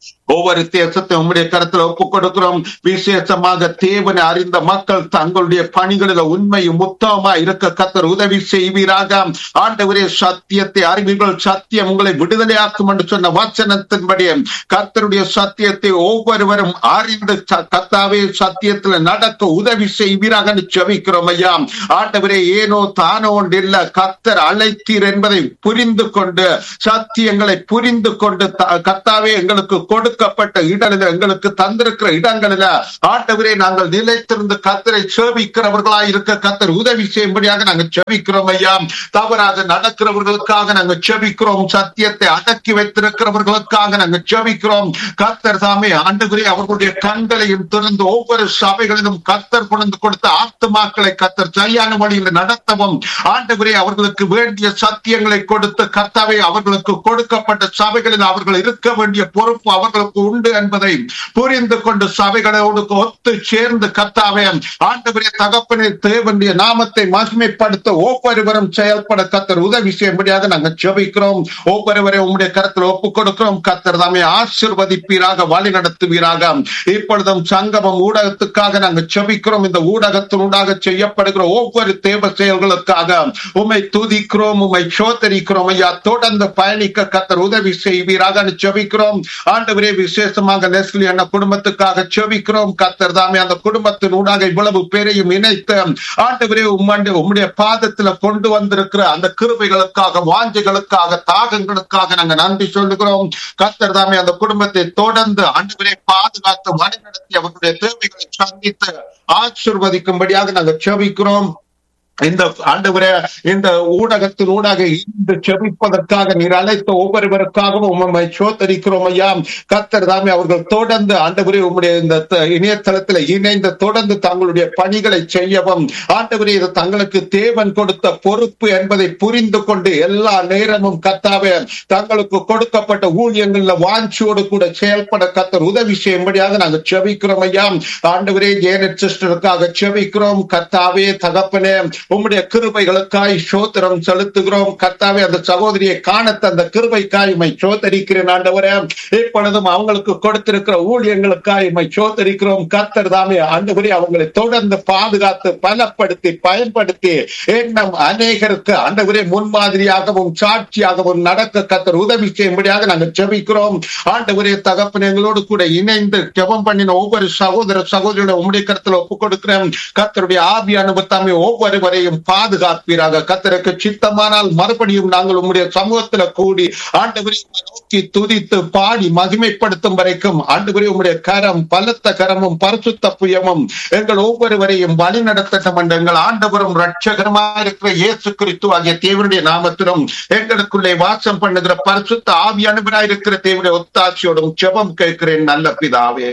ஒவ்வொரு தேசத்தை உம்முடைய கருத்துல ஒப்புக் கொடுக்கிறோம் விசேஷமாக தேவனை அறிந்த மக்கள் தங்களுடைய பணிகளில் உண்மையும் உத்தமமா இருக்க கத்தர் உதவி செய்வீராக ஆண்டவரே சத்தியத்தை அறிவீர்கள் சத்தியம் உங்களை விடுதலையாக்கும் என்று சொன்ன வச்சனத்தின்படி கர்த்தருடைய சத்தியத்தை ஒவ்வொருவரும் அறிந்து ச- கர்த்தாவே சத்தியத்துல நடக்க உதவி செய்வீராக ஜெபிக்கிறோம் ஐயா ஆண்டவரே ஏனோ தானோ ஒன்று இல்ல கர்த்தர் அழைத்தீர் என்பதை புரிந்து கொண்டு சத்தியங்களை புரிந்து கொண்டு த- கர்த்தாவே எங்களுக்கு கொடுக்கப்பட்ட இடங்களில் எங்களுக்கு தந்திருக்கிற இடங்களில ஆண்டவரே நாங்கள் நிலைத்திருந்து கர்த்தரை சேவிக்கிறவர்களாய் இருக்க கர்த்தர் உதவி செய்யும்படியாக நாங்கள் செபிக்கிறோம் ஐயா தவறாக நடக்கிறவர்களுக்காக நாங்கள் செபிக்கிறோம் சத்தியத்தை அடக்கி வைத்திருக்கிறவர்களுக்காக நாங்கள் செபிக்கிறோம் கர்த்தர் தாமே ஆண்டவரே அவர்களுடைய கண்களையும் திறந்து ஒவ்வொரு சபைகளிலும் கர்த்தர் கொண்டு கொடுத்த ஆத்துமாக்களை கர்த்தர் சரியான வழியில் நடத்தவும் ஆண்டவரே அவர்களுக்கு வேண்டிய சத்தியங்களை கொடுத்து கர்த்தாவே அவர்களுக்கு கொடுக்கப்பட்ட சபைகளில் அவர்கள் இருக்க வேண்டிய பொறுப்பு அவர்களுக்கு உண்டு என்பதை புரிந்து கொண்டு சபைகளோடு ஒத்து சேர்ந்து கர்த்தாவே ஆண்டவரே தகப்பனே தேவனுடைய நாமத்தை மகிமைப்படுத்த ஒவ்வொருவரும் செயல்பட கர்த்தர் உதவி செய்யும்படியாக நாங்கள் ஜெபிக்கிறோம் ஒவ்வொருவரையும் உம்முடைய கருத்தில் ஒப்புக் கொடுக்கிறோம் கர்த்தர் தாமே ஆசிர்வதிப்பீராக வழி நடத்துவீராக இப்பொழுதும் சங்கமம் ஊடகத்துக்காக நாங்கள் ஜெபிக்கிறோம் இந்த ஊடகத்தினூடாக செய்யப்படுகிற ஒவ்வொரு தேவ செயல்களுக்காக உம்மை துதிக்கிறோம் உம்மை சோதரிக்கிறோம் ஐயா தொடர்ந்து பயணிக்க கர்த்தர் உதவி செய்வீராக ஜெபிக்கிறோம் ஆண்டவரே விசேஷமாக நெஸ்லி அண்ணா குடும்பத்துக்காக ஜெபிக்கிறோம் கர்த்தர் தாமே அந்த குடும்பத்தினூடாக இவ்வளவு பேரையும் இணைத்து ஆண்டவரே உம்மண்டு உம்முடைய பாதத்துல கொண்டு வந்திருக்கிற அந்த கிருபைகளுக்காக வாஞ்சைகளுக்காக தாகங்களுக்காக நாங்க நன்றி சொல்லுகிறோம் கர்த்தர் தாமே அந்த குடும்பத்தை தொடர்ந்து ஆண்டவரே பாதுகாத்து வழிநடத்தி அவர்களுடைய தேவைகளை சந்தித்து ஆசிர்வதிக்கும்படியாக நாங்க செபிக்கிறோம் இந்த ஆண்டவரே இந்த ஊடகத்தின் ஊடாக இந்த செபிப்பதற்காக நீர் அழைத்த ஒவ்வொருவருக்காகவும் உண்மை சோதரிக்கிறோம் ஐயா கத்தர் தாமே அவர்கள் தொடர்ந்து ஆண்டவரே உம்முடைய இந்த த- இணையதளத்துல இணைந்து தொடர்ந்து தங்களுடைய பணிகளை செய்யவும் ஆண்டவரே இது தங்களுக்கு தேவன் கொடுத்த பொறுப்பு என்பதை புரிந்து கொண்டு எல்லா நேரமும் கத்தாவே தங்களுக்கு கொடுக்கப்பட்ட ஊழியங்கள்ல வாஞ்சியோடு கூட செயல்பட கத்தர் உதவி செய்யும்படியாக நாங்கள் செபிக்கிறோம் ஐயா ஆண்டவரே ஜேனட் சிஸ்டருக்காக செபிக்கிறோம் கர்த்தாவே தகப்பனே உம்முடைய கிருபைகளுக்காய் சோத்திரம் செலுத்துகிறோம் கர்த்தாவே அந்த சகோதரியை காண தந்த கிருபைக்காய் உமை சோதரிக்கிறேன் ஆண்டவரே இப்பொழுதும் அவங்களுக்கு கொடுத்திருக்கிற ஊழியங்களுக்காய் உமை சோதரிக்கிறோம் கர்த்தர் தாமே ஆண்டவரே அவங்களை தொடர்ந்து பாதுகாத்து பலப்படுத்தி பயன்படுத்தி எண்ணம் அநேகருக்கு ஆண்டவரே முன்மாதிரியாகவும் சாட்சியாகவும் நடக்க கர்த்தர் உதவி செய்யும்படியாக நாங்கள் ஜெபிக்கிறோம் ஆண்டவரே தகப்பன் எங்களோடு கூட இணைந்து ஜெபம் பண்ணின ஒவ்வொரு சகோதர சகோதரியோட உம்முடைய கருத்துல ஒப்புக் கொடுக்கிறேன் கர்த்தருடைய ஆவி அனுபவத்தாமே ஒவ்வொருவரையும் பாதுகாப்பீராக கர்த்தருக்கு சித்தமானால் மறுபடியும் நாங்கள் உம்முடைய சமூகத்துல கூடி ஆண்டவரே உம்மை நோக்கி துதித்து பாடி மகிமைப்படுத்தும் வரைக்கும் ஆண்டவரே உம்முடைய கரம் பலத்த கரமும் பரிசுத்த புயமும் எங்கள் ஒவ்வொருவரையும் வழி நடத்தட்டும் என்று எங்கள் ஆண்டவரும் ரட்சகரமாக இருக்கிற இயேசு கிறிஸ்து ஆகிய தேவனுடைய நாமத்திலும் எங்களுக்குள்ளே வாசம் பண்ணுகிற பரிசுத்த ஆவியானவராய் இருக்கிற தேவனுடைய ஒத்தாட்சியோடும் ஜெபம் கேட்கிறேன் நல்ல பிதாவே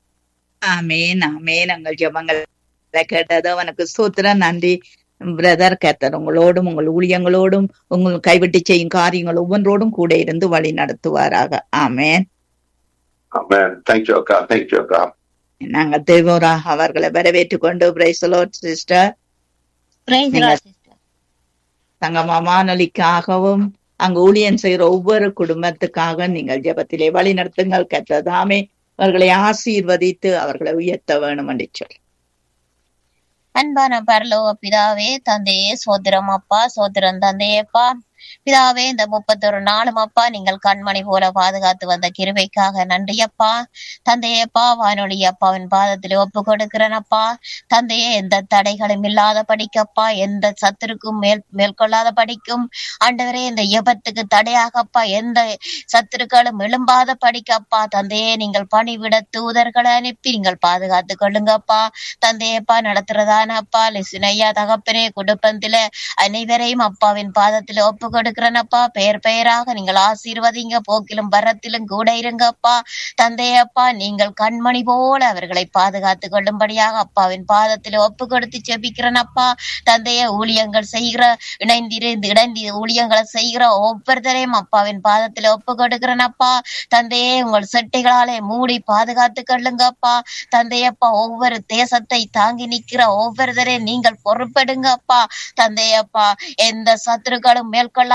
ஆமேன் ஆமேன் எங்கள் ஜெபங்களை கேட்டது அவனுக்கு சூத்திரம் நன்றி பிரதர் கத்தர் உங்களோடும் உங்கள் ஊழியங்களோடும் உங்கள் கைவிட்டு செய்யும் காரியங்கள் ஒவ்வொன்றோடும் கூட இருந்து வழி நடத்துவாராக ஆமேன் Amen. Thank you, God. Thank you, God. நாங்க தேவராக அவர்களை வரவேற்றுக் கொண்டு பிரைசலோட் சிஸ்டர் Praise the நீங்க- Lord, sister. சங்கமா வானொலிக்காகவும் அங்கு ஊழியன் செய்கிற ஒவ்வொரு குடும்பத்துக்காக நீங்கள் ஜெபத்திலே வழி நடத்துங்கள் கத்ததாமே அவர்களை ஆசீர்வதித்து அவர்களை உயர்த்த வேணும் என்று சொல்லி அன்பான பரலோக பிதாவே தந்தையே சோதரம் அப்பா சோதரம் தந்தையப்பா பிதாவே இந்த முப்பத்தொரு நாளும் அப்பா நீங்கள் கண்மணி போல பாதுகாத்து வந்த கிருபைக்காக நன்றி அப்பா தந்தையப்பா வானொலி அப்பாவின் பாதத்தில் ஒப்பு கொடுக்கிறேன் அப்பா தந்தையே எந்த தடைகளும் இல்லாத படிக்கப்பா எந்த சத்துருக்கும் மேல் மேற்கொள்ளாத படிக்கும் ஆண்டவரே இந்த எபத்துக்கு தடையாகப்பா எந்த சத்துருக்களும் எழும்பாத படிக்கப்பா தந்தையே நீங்கள் பணிவிட தூதர்களை அனுப்பி நீங்கள் பாதுகாத்து கொள்ளுங்கப்பா தந்தையப்பா நடத்துறதான அப்பா லிசுனையா தகப்பனே குடும்பத்தில அனைவரையும் அப்பாவின் பாதத்துல ஒப்பு கொடுக்கிறேனப்பா பெயர் பெயராக நீங்கள் ஆசீர்வதிங்க போக்கிலும் வரத்திலும் கூட இருங்கப்பா தந்தையப்பா நீங்கள் கண்மணி போல அவர்களை பாதுகாத்து கொள்ளும்படியாக அப்பாவின் பாதத்துல ஒப்பு கொடுத்து செபிக்கிறேனப்பா தந்தைய ஊழியங்கள் செய்கிற இணைந்திருந்து இணைந்து ஊழியங்களை செய்கிற ஒவ்வொருத்தரையும் அப்பாவின் பாதத்துல ஒப்பு கொடுக்கிறேனப்பா தந்தையே உங்கள் செட்டைகளாலே மூடி பாதுகாத்து கொள்ளுங்கப்பா தந்தையப்பா ஒவ்வொரு தேசத்தை தாங்கி நிக்கிற ஒவ்வொருத்தரையும் நீங்கள் பொறுப்பெடுங்கப்பா தந்தையப்பா எந்த சத்துருக்களும் மேற்கொள்ளாத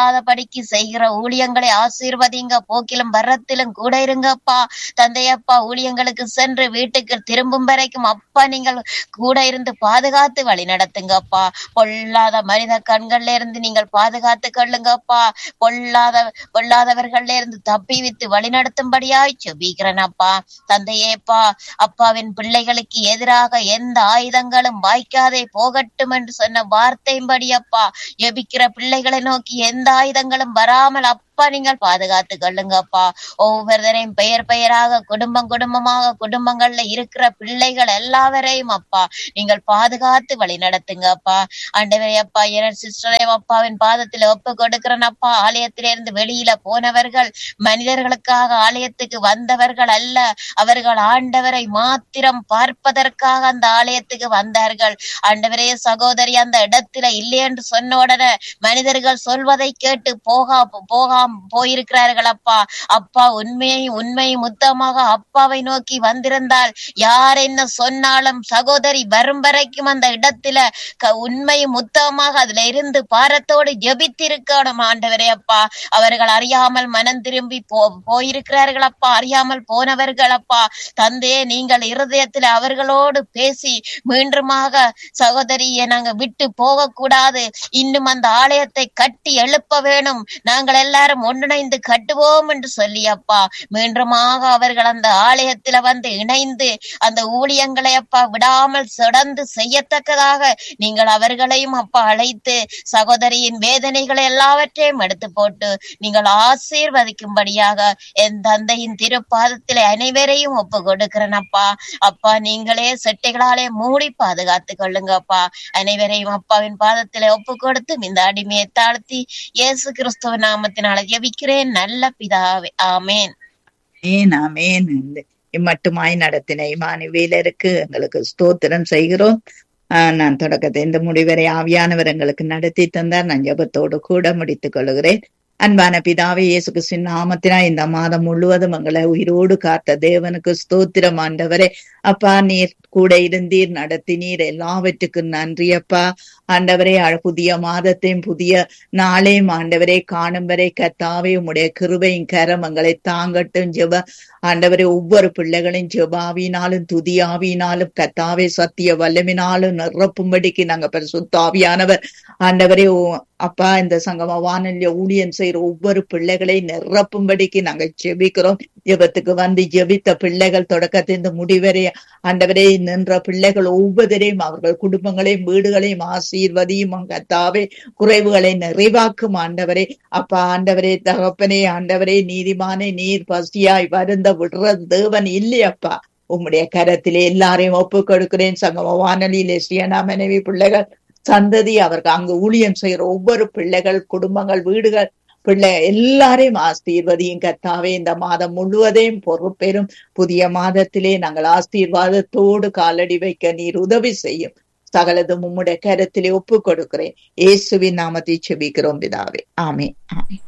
பொல்லாதபடிக்கு செய்கிற ஊழியங்களை ஆசீர்வதிங்க போக்கிலும் வரத்திலும் கூட இருங்கப்பா தந்தையப்பா ஊழியங்களுக்கு சென்று வீட்டுக்கு திரும்பும் வரைக்கும் அப்பா நீங்கள் கூட இருந்து பாதுகாத்து வழி நடத்துங்கப்பா பொல்லாத மனித கண்கள்ல இருந்து நீங்கள் பாதுகாத்து கொள்ளுங்கப்பா பொல்லாத பொல்லாதவர்கள்ல இருந்து தப்பி வித்து வழி நடத்தும்படியாய் செபிக்கிறேன் அப்பா தந்தையேப்பா அப்பாவின் பிள்ளைகளுக்கு எதிராக எந்த ஆயுதங்களும் வாய்க்காதே போகட்டும் என்று சொன்ன வார்த்தையின்படி அப்பா எபிக்கிற பிள்ளைகளை நோக்கி எந்த ஆயுதங்களும் வராமல் அப்பா நீங்கள் பாதுகாத்து கொள்ளுங்கப்பா ஒவ்வொருத்தரையும் பெயர் பெயராக குடும்பம் குடும்பமாக குடும்பங்கள்ல இருக்கிற பிள்ளைகள் எல்லாவரையும் அப்பா நீங்கள் பாதுகாத்து வழி நடத்துங்கப்பா ஆண்டவரே அப்பா என் சிஸ்டரையும் அப்பாவின் பாதத்துல ஒப்பு கொடுக்கிறேன் அப்பா ஆலயத்திலிருந்து வெளியில போனவர்கள் மனிதர்களுக்காக ஆலயத்துக்கு வந்தவர்கள் அல்ல அவர்கள் ஆண்டவரை மாத்திரம் பார்ப்பதற்காக அந்த ஆலயத்துக்கு வந்தார்கள் ஆண்டவரே சகோதரி அந்த இடத்துல இல்லை என்று சொன்ன உடனே மனிதர்கள் சொல்வதை கேட்டு போகா போகாம போயிருக்கிறார்கள் அப்பா அப்பா உண்மையை உண்மை முத்தமாக அப்பாவை நோக்கி வந்திருந்தால் யார் என்ன சொன்னாலும் சகோதரி வரும் வரைக்கும் அந்த இடத்துல க- உண்மை முத்தமாக அதுல இருந்து பாரத்தோடு ஜெபித்திருக்கணும் ஆண்டவரே அப்பா அவர்கள் அறியாமல் மனம் திரும்பி போ போயிருக்கிறார்கள் அப்பா அறியாமல் போனவர்கள் அப்பா தந்தே நீங்கள் இருதயத்துல அவர்களோடு பேசி மீண்டுமாக சகோதரியை நாங்க விட்டு போக கூடாது இன்னும் அந்த ஆலயத்தை கட்டி எழுப்ப வேணும் நாங்கள் எல்லாரும் ஒன்றிணைந்து கட்டுவோம் என்று சொல்லி அப்பா மீண்டுமாக அவர்கள் அந்த ஆலயத்துல வந்து இணைந்து அந்த ஊழியங்களை அப்பா விடாமல் தொடர்ந்து செய்யத்தக்கதாக நீங்கள் அவர்களையும் அப்பா அழைத்து சகோதரியின் வேதனைகளை எல்லாவற்றையும் எடுத்து போட்டு நீங்கள் ஆசீர்வதிக்கும்படியாக என் தந்தையின் திருப்பாதத்திலே அனைவரையும் ஒப்பு கொடுக்கிறேன் அப்பா அப்பா நீங்களே செட்டைகளாலே மூடி பாதுகாத்து கொள்ளுங்கப்பா அனைவரையும் அப்பாவின் பாதத்திலே ஒப்பு கொடுத்து இந்த அடிமையை தாழ்த்தி இயேசு கிறிஸ்துவ நாமத்தினால ஜெபிக்கிறேன் நல்ல பிதாவே ஆமேன் ஆமேன் ஆமேன் இந்த இம்மட்டுமாய் நடத்தின இமானுவேலருக்கு எங்களுக்கு ஸ்தோத்திரம் செய்கிறோம் ஆஹ் நான் தொடக்கத்தை இந்த முடிவரை ஆவியானவர் எங்களுக்கு நடத்தி தந்தார் நான் ஜெபத்தோடு கூட முடித்துக் கொள்கிறேன் அன்பான பிதாவே இயேசு கிறிஸ்துவின் நாமத்தினா இந்த மாதம் முழுவதும் எங்களை உயிரோடு காத்த தேவனுக்கு ஸ்தோத்திரம் ஆண்டவரே அப்பா நீர் கூட இருந்தீர் நடத்தினீர் எல்லாவற்றுக்கும் நன்றி அப்பா ஆண்டவரே அழ- புதிய மாதத்தையும் புதிய நாளையும் ஆண்டவரே காணும் வரை கத்தாவே உம்முடைய கிருபையும் கரம் எங்களை தாங்கட்டும் ஜெப ஆண்டவரே ஒவ்வொரு பிள்ளைகளையும் ஜெபாவினாலும் துதியாவினாலும் கத்தாவே சத்திய வல்லமினாலும் நிரப்பும்படிக்கு நாங்க பரிசுத்தாவியானவர் ஆண்டவரே ஓ- அப்பா இந்த சங்கம வானொலிய ஊழியம் செய்யற ஒவ்வொரு பிள்ளைகளை நிரப்பும்படிக்கு நாங்க ஜெபிக்கிறோம் ஜெபத்துக்கு வந்து ஜெபித்த பிள்ளைகள் தொடக்கத்திலிருந்து முடிவரை ஆண்டவரே நின்ற பிள்ளைகள் ஒவ்வொருவரையும் அவர்கள் குடும்பங்களையும் வீடுகளையும் ஆசீர்வதியும் கத்தாவே குறைவுகளை நிறைவாக்கும் ஆண்டவரே அப்பா ஆண்டவரே தகப்பனே ஆண்டவரே நீதிமானே நீர் பசியாய் வருந்த விடுற தேவன் இல்லையப்பா உம்முடைய கரத்திலே எல்லாரையும் ஒப்பு கொடுக்கிறேன் சங்கம வானொலியிலே ஸ்ரீயனா மனைவி பிள்ளைகள் சந்ததி அவருக்கு அங்கு ஊழியம் செய்யற ஒவ்வொரு பிள்ளைகள் குடும்பங்கள் வீடுகள் பிள்ளை எல்லாரையும் ஆசீர்வதியும் கத்தாவே இந்த மாதம் முழுவதையும் பொறுப்பெறும் புதிய மாதத்திலே நாங்கள் ஆசீர்வாதத்தோடு காலடி வைக்க நீர் உதவி செய்யும் சகலதும் உம்முடைய கரத்திலே ஒப்பு கொடுக்கிறேன் இயேசுவின் நாமத்தை செபிக்கிறோம் பிதாவே ஆமே ஆமே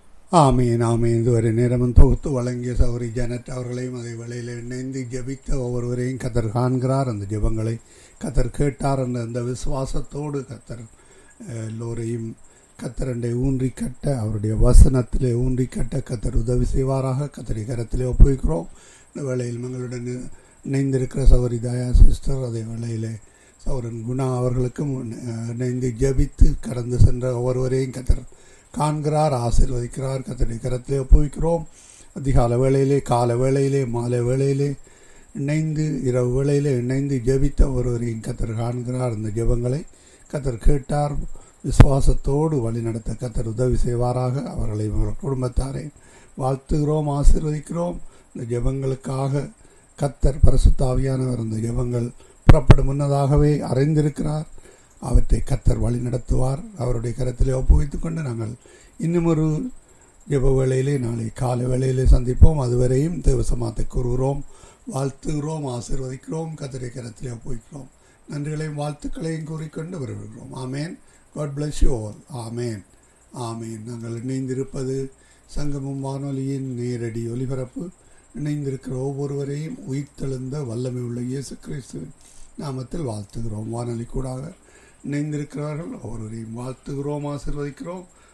ஆமீன் ஆமீன் இதுவரை நேரமும் தொகுத்து வழங்கிய சௌரி ஜனட் அவர்களையும் அதே வேளையில் இணைந்து ஜெபித்த ஒவ்வொருவரையும் கத்தர் காண்கிறார் அந்த ஜெபங்களை கத்தர் கேட்டார் என்ற அந்த விசுவாசத்தோடு கத்தர் அஹ், எல்லோரையும் கத்தரண்டை ஊன்றி கட்ட அவருடைய வசனத்திலே ஊன்றி கட்ட கத்தர் உதவி செய்வாராக கத்தரை கரத்திலே ஒப்புவிக்கிறோம் இந்த வேளையில் எங்களுடன் இணைந்திருக்கிற சௌரி தயா சிஸ்டர் அதே வேளையிலே சௌரன் குணா அவர்களுக்கும் அஹ், இணைந்து ஜெபித்து கடந்து சென்ற ஒவ்வொருவரையும் கத்தர் காண்கிறார் ஆசீர்வதிக்கிறார் கத்தனை கரத்திலே ஒப்புவிக்கிறோம் அதிகால வேளையிலே கால வேளையிலே மாலை வேளையிலே இணைந்து இரவு வேளையிலே இணைந்து ஜெபித்த ஒருவரையும் கத்தர் காண்கிறார் அந்த ஜெபங்களை கத்தர் கேட்டார் விசுவாசத்தோடு வழிநடத்த கத்தர் உதவி செய்வாராக அவர்களை அவர் குடும்பத்தாரை வாழ்த்துகிறோம் ஆசீர்வதிக்கிறோம் இந்த ஜெபங்களுக்காக கத்தர் பரிசுத்தாவியானவர் அந்த ஜெபங்கள் புறப்படும் முன்னதாகவே அறிந்திருக்கிறார் அவற்றை கத்தர் வழி நடத்துவார் அவருடைய கரத்திலே ஒப்புவித்துக் கொண்டு நாங்கள் இன்னும் ஒரு ஜெப வேளையிலே நாளை காலை வேளையிலே சந்திப்போம் அதுவரையும் தேவசமாத்தை கூறுகிறோம் வாழ்த்துகிறோம் ஆசீர்வதிக்கிறோம் கத்தரை கரத்திலே ஒப்புவிக்கிறோம் நன்றிகளையும் வாழ்த்துக்களையும் கூறிக்கொண்டு வருகிறோம் amen God bless you all amen amen நாங்கள் இணைந்திருப்பது சங்கமம் வானொலியின் நேரடி ஒலிபரப்பு இணைந்திருக்கிற ஒவ்வொருவரையும் உயிர்த்தெழுந்த வல்லமை உள்ள இயேசு கிறிஸ்துவின் நாமத்தில் வாழ்த்துகிறோம் வானொலி கூடாக இணைந்திருக்கிறவர்கள் ஒவ்வொருவரையும் வாழ்த்துகிறோம் ஆசீர்வதிக்கிறோம்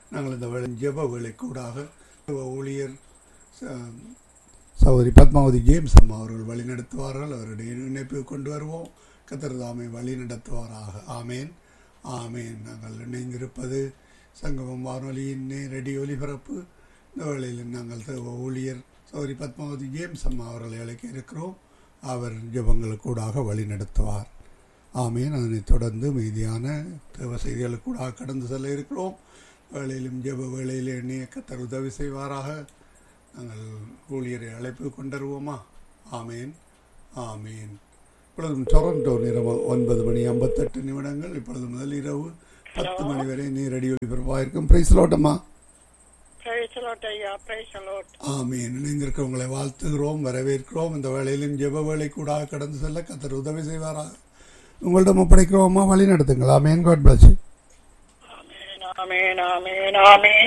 நாங்கள் இந்த வேளை ஜெப வேலைக்கூடாக ஊழியர் ச- சகோதரி பத்மாவதி ஜேம்ஸ் அம்மா அவர்கள் வழிநடத்துவார்கள் அவருடைய இணைப்பு கொண்டு வருவோம் கத்தர் தாமை வழி நடத்துவாராக ஆமேன் ஆமேன் நாங்கள் இணைந்திருப்பது சங்கமம் வானொலியின் நேரடி ஒலிபரப்பு இந்த வேளையில் நாங்கள் தேவ ஊழியர் சகோதரி பத்மாவதி ஜேம்ஸ் அம்மா அவர்களை அழைக்க இருக்கிறோம் அவர் ஜெபங்களுக்கூடாக வழி நடத்துவார் ஆமேன் அதனைத் தொடர்ந்து மீதியான தேவ செய்திகளுக்கூடாக கடந்து செல்ல இருக்கிறோம் வேளையிலும் ஜெப வேளையில் எண்ணிய கத்தர் உதவி செய்வாராக நாங்கள் ஊழியரை அழைப்பு கொண்டருவோமா ஆமேன் ஆமேன் இப்பொழுதும் டொரண்டோ நேரம் ஒன்பது மணி ஐம்பத்தெட்டு நிமிடங்கள் இப்பொழுது முதல் இரவு பத்து மணி வரை நேரடி ஒளிபரப்பாக இருக்கும் பிரைஸ் லோட்டம்மா Praise the Lord, ஐயா praise the Lord. ஆமேன் இணைந்திருக்கிறவங்களை வாழ்த்துகிறோம் வரவேற்கிறோம் இந்த வேளையிலும் ஜெப வேலை கூட கடந்து செல்ல கத்தர் உதவி செய்வாராக உங்களிடம் ஒப்படைக்கிறோமா வழி நடத்துங்கள் amen God bless Amen, amen, amen.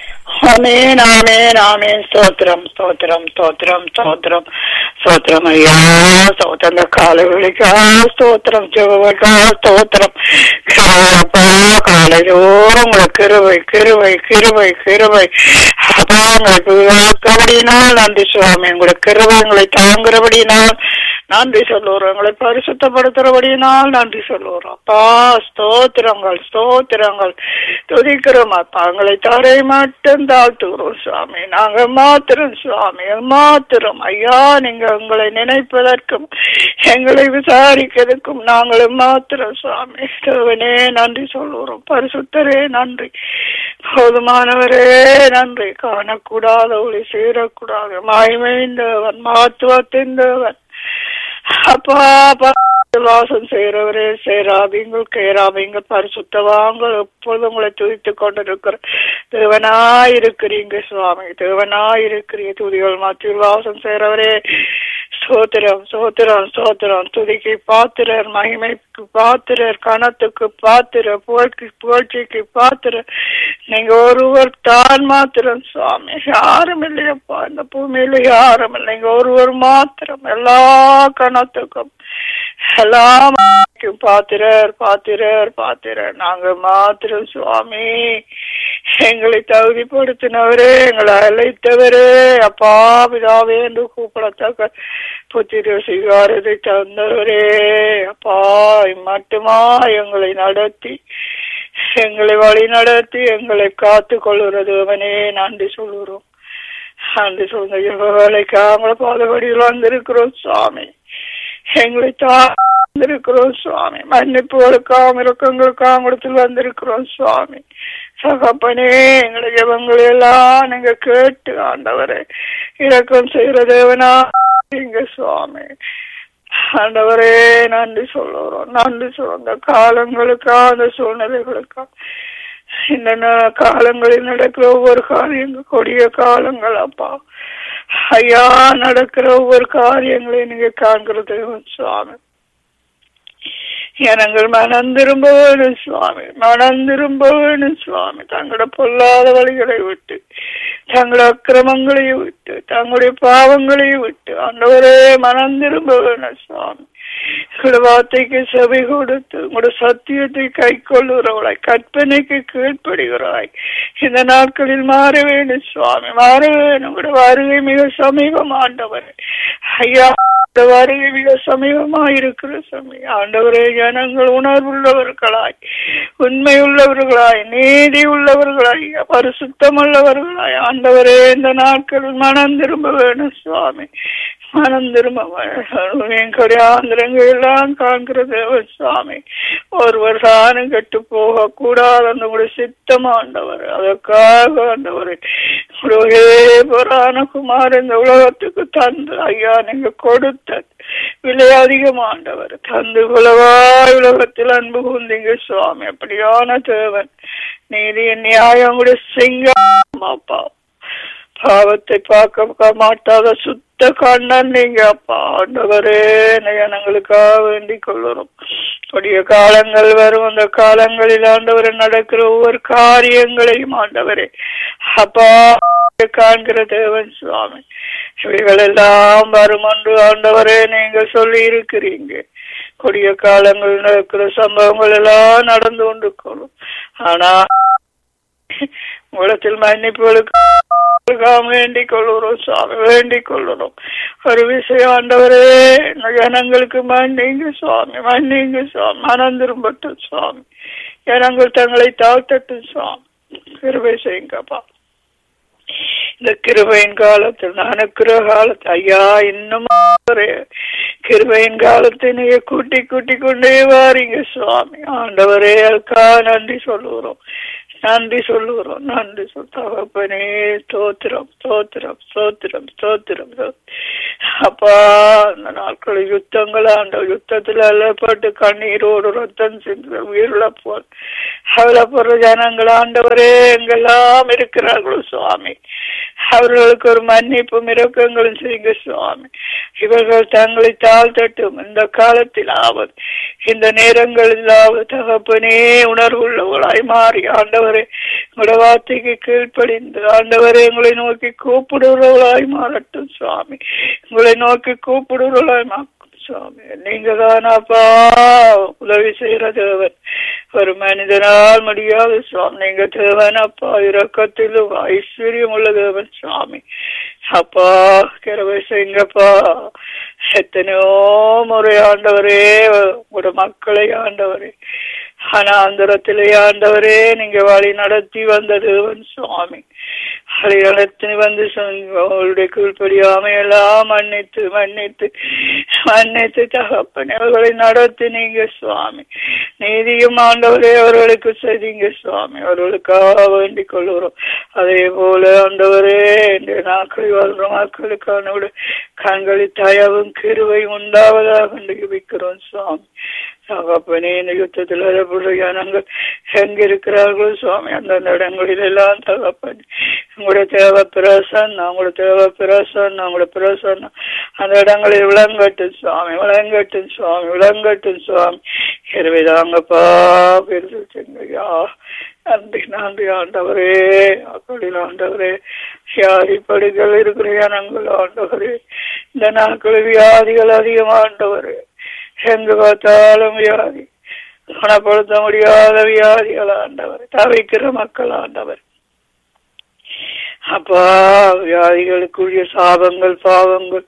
Amen, amen, amen. ஸ்தோத்திரம் ஸ்தோத்திரம் ஸ்தோத்திரம் ஸ்தோத்திரம் ஸ்தோத்திரம் ஐயா ஸ்தோத்திரம் இந்த காலைவெளிக்கா ஸ்தோத்திரம் ஜெபவர்க்கா ஸ்தோத்திரம் கிருபையப்பா காலையோறும் உங்களை கிருவை கிருவை கிருவை கிருவை அப்பா உங்களுக்கு வாக்கபடியினால் நன்றி சுவாமி உங்களை கிருவை உங்களை தாங்குறபடியினால் நன்றி சொல்லுறோம் உங்களை பரிசுத்தப்படுத்துறபடியினால் நன்றி சொல்லுறோம் அப்பா ஸ்தோத்திரங்கள் ஸ்தோத்திரங்கள் துதிக்கிறோம் அப்பா உங்களை தரை மட்டும் தாழ்த்துகிறோம் சுவாமி நாங்க மாத்திரம் சுவாமி மாத்திரம் ஐயா நீங்க உங்களை நினைப்பதற்கும் எங்களை விசாரிக்கிறதுக்கும் நாங்களும் மாத்திரம் சுவாமி தேவனே நன்றி சொல்லுறோம் பரிசுத்தரே நன்றி போதுமானவரே நன்றி காணக்கூடாத ஒளி சேரக்கூடாது மாய்மைந்தவன் மாத்துவத்தின் தேவன் அப்பா அப்பா, வாசம் செய்கிறவரே சேராபிங்கள் கேராபிங்கள் பரிசுத்தவாங்கள் எப்பொழுதும் உங்களை துதித்துக் கொண்டிருக்கிற தேவனாயிருக்கிறீங்க சுவாமி தேவனாயிருக்கிறீங்க துதிகள் மத்தியில் வாசம் செய்கிறவரே சோத்திரம் சோத்திரம் சோத்திரம் துதிக்கு பாத்திரர் மகிமைக்கு பாத்திரர் கணத்துக்கு பாத்திர புகழ்ச்சி புகழ்ச்சிக்கு பாத்திரர் நீங்க ஒருவர் தான் மாத்திரம் சுவாமி யாரும் இல்லையப்பா இந்த பூமியில யாரும் இல்லை நீங்க ஒருவர் மாத்திரம் எல்லா கணத்துக்கும் எல்லா மகிமைக்கும் பாத்திரர் பாத்திரர் பாத்திரர் நாங்க மாத்திரம் சுவாமி எங்களை தகுதிப்படுத்தினவரே எங்களை அழைத்தவரே அப்பா பிதாவே என்று கூப்பிடத்தக்க புத்திர சிகாரத்தை தந்தவரே அப்பா மட்டுமா எங்களை நடத்தி எங்களை வழி நடத்தி எங்களை காத்து கொள்ளுறது அவனே நன்றி சொல்லுறோம் நன்றி சொல்லுங்க வேலைக்கு அவங்கள பாதபடியில் வந்திருக்கிறோம் சுவாமி எங்களை தாழ்ந்திருக்கிறோம் சுவாமி மன்னிப்புகளுக்காம் இறக்கங்களுக்காம் இடத்தில் வந்திருக்கிறோம் சுவாமி சகப்பனே எங்களை ஜபங்களை எல்லாம் நீங்க கேட்டு ஆண்டவரே இரக்கம் செய்கிற தேவனா எங்க சுவாமி ஆண்டவரே நன்றி சொல்லுறோம் நன்றி சொல்றோம் இந்த காலங்களுக்கா அந்த சூழ்நிலைகளுக்கா இந்த ந- காலங்களில் நடக்கிற ஒவ்வொரு காரியங்கள் கொடிய காலங்கள் அப்பா ஐயா நடக்கிற ஒவ்வொரு காரியங்களையும் நீங்க காண்கிறது சுவாமி ஜனங்கள் மனம் திரும்ப வேணும் சுவாமி மனம் திரும்ப வேணும் சுவாமி தங்களோட பொல்லாத வழிகளை விட்டு தங்களோட அக்கிரமங்களை விட்டு தங்களுடைய பாவங்களை விட்டு ஆண்டவரே மனம் திரும்ப வேணும் சுவாமி உங்களோட வார்த்தைக்கு செவி கொடுத்து உங்களோட சத்தியத்தை கை கொள்ளுகிறவளாய் கற்பனைக்கு கீழ்ப்படுகிறாய் இந்த நாட்களில் மாற வேணும் சுவாமி மாற வேணும் உங்களோட வருகை மிக சமீபம் ஆண்டவர் ஐயா இந்த வருகை மிக சமீபமா இருக்கிற சமயம் ஆண்டவரே ஜனங்கள் உணர்வுள்ளவர்களாய் உண்மை உள்ளவர்களாய் நீதி உள்ளவர்களாய் பரிசுத்தம் உள்ளவர்களாய் ஆண்டவரே இந்த நாட்களில் மனம் திரும்ப வேணும் சுவாமி மனம் திரும்ப வேணும் என் கடையாந்திரங்கள் எல்லாம் காண்கிற தேவன் சுவாமி ஒருவர் தானும் கெட்டு போக கூடாது அந்த உடைய சித்தம் ஆண்டவர் அதற்காக ஆண்டவர் ஒரே புராண குமார் இந்த உலகத்துக்கு தந்து ஐயா நீங்க கொடுத்த விலை அதிகமாண்டவர் தந்து குலவாய் உலகத்தில் அன்பு கூந்தீங்க சுவாமி அப்படியான தேவன் நீதி நியாயம் கூட சிங்கம் அப்பா பாவத்தை பார்க்க மாட்டாத சுத்த கண்ணன் நீங்க அப்பா ஆண்டவரே நயனங்களுக்காக வேண்டிக் கொள்ளுறோம் கொடிய காலங்கள் வரும் அந்த காலங்களில் ஆண்டவர் நடக்கிற ஒவ்வொரு காரியங்களையும் ஆண்டவரே அப்பா காண்கிற தேவன் சுவாமி இவைகள் எல்லாம் வரும் என்று ஆண்டவரே நீங்க சொல்லி இருக்கிறீங்க கொடிய காலங்கள் நடக்கிற சம்பவங்கள் எல்லாம் நடந்து கொண்டு கொள்ளும் ஆனா உலகத்தில் மன்னிப்புகளுக்கு வேண்டிக் கொள்ளுறோம் சுவாமி வேண்டிக் கொள்ளுறோம் ஒரு விஷயம் ஆண்டவரே இந்த ஜனங்களுக்கு மன்னிங்க சுவாமி மன்னிங்க சுவாமி மனம் திரும்பட்டும் சுவாமி ஜனங்கள் தங்களை தாழ்த்தட்டும் சுவாமி கிருபை செய்யுங்கப்பா இந்த கிருபையின் காலத்தில் அனுக்கிற காலத்து ஐயா இன்னும் ஒரு கிருபையின் காலத்தை நீங்க கூட்டி கூட்டி கொண்டே வாரீங்க சுவாமி ஆண்டவரே அதுக்கா நன்றி சொல்லுகிறோம் நன்றி சொல்லுகிறோம் நன்றி சொல் தகப்பனே ஸ்தோத்திரம் ஸ்தோத்திரம் ஸ்தோத்திரம் ஸ்தோத்திரம் ஸ்தோத்திரம். அப்பா அந்த நாட்களில் யுத்தங்கள் ஆண்ட யுத்தத்தில் அல்லப்பட்டு கண்ணீரோடு ரத்தம் சிந்து உயிரிழப்போல் அவலப்படுற ஜனங்கள் ஆண்டவரே எங்கெல்லாம் இருக்கிறார்களோ சுவாமி அவர்களுக்கு ஒரு மன்னிப்பும் இரக்கங்களும் செய்யுங்க சுவாமி இவர்கள் தங்களை தாழ்த்தட்டும் இந்த காலத்தில் ஆவது இந்த நேரங்களில் ஆவது தகப்பனே உணர்வுள்ளவர்களாய் மாறி ஆண்டவரே உங்களோட வார்த்தைக்கு கீழ்ப்படிந்து ஆண்டவரே உங்களை நோக்கி கூப்பிடுறவர்களாய் மாறட்டும் சுவாமி உங்களை நோக்கி கூப்பிடுறவர்களாய் மா சுவாமி நீங்க தானாப்பா உதவி செய்யற தேவன் ஒரு மனிதனால் முடியாது சுவாமி நீங்க தேவன் அப்பா இரக்கத்திலும் ஐஸ்வர்யம் உள்ள தேவன் சுவாமி அப்பா கிரவை செய்யுங்கப்பா எத்தனையோ முறை ஆண்டவரே உங்களோட மக்களை ஆண்டவரே அனாந்தரத்திலே ஆண்டவரே நீங்க வழி நடத்தி வந்த தேவன் சுவாமி வழி நடத்தி வந்து அவருடைய கீழ்ப்படியாமை எல்லாம் மன்னித்து மன்னித்து மன்னித்து தகப்பனே அவர்களை நடத்தி நீங்க சுவாமி நீதியும் ஆண்டவரே அவர்களுக்கு செய்தீங்க சுவாமி அவர்களுக்காக வேண்டிக் கொள்கிறோம் அதே போல ஆண்டவரே இந்த நாட்களில் வாழ்ற மக்களுக்கான கண்களில் தயவும் கிருவை உண்டாவதாக வைக்கிறோம் சுவாமி தகப்பனே இந்த யுத்தத்தில் வரப்படுற ஜனங்கள் எங்க இருக்கிறார்களோ சுவாமி அந்தந்த இடங்களில் எல்லாம் தகப்பனே உங்களோட தேவை பிரசன்னம் உங்களோட தேவை பிரசன்னம் உங்களோட பிரசன்னம் அந்த இடங்களில் விளங்கட்டும் சுவாமி விளங்கட்டும் சுவாமி விளங்கட்டும் சுவாமி இருவிதாங்கப்பா பெருசுங்கய்யா நன்றி நன்றி ஆண்டவரே அக்களில் ஆண்டவரே வியாதி படுகள் இருக்கிற ஜனங்கள் ஆண்டவரே இந்த நாட்கள் வியாதிகள் அதிகம் ஆண்டவரே எங்கு பார்த்தாலும் வியாதி குணப்படுத்த முடியாத வியாதிகள் ஆண்டவர் தவிக்கிற மக்கள் ஆண்டவர் அப்பா வியாதிகளுக்குரிய சாபங்கள் பாவங்கள்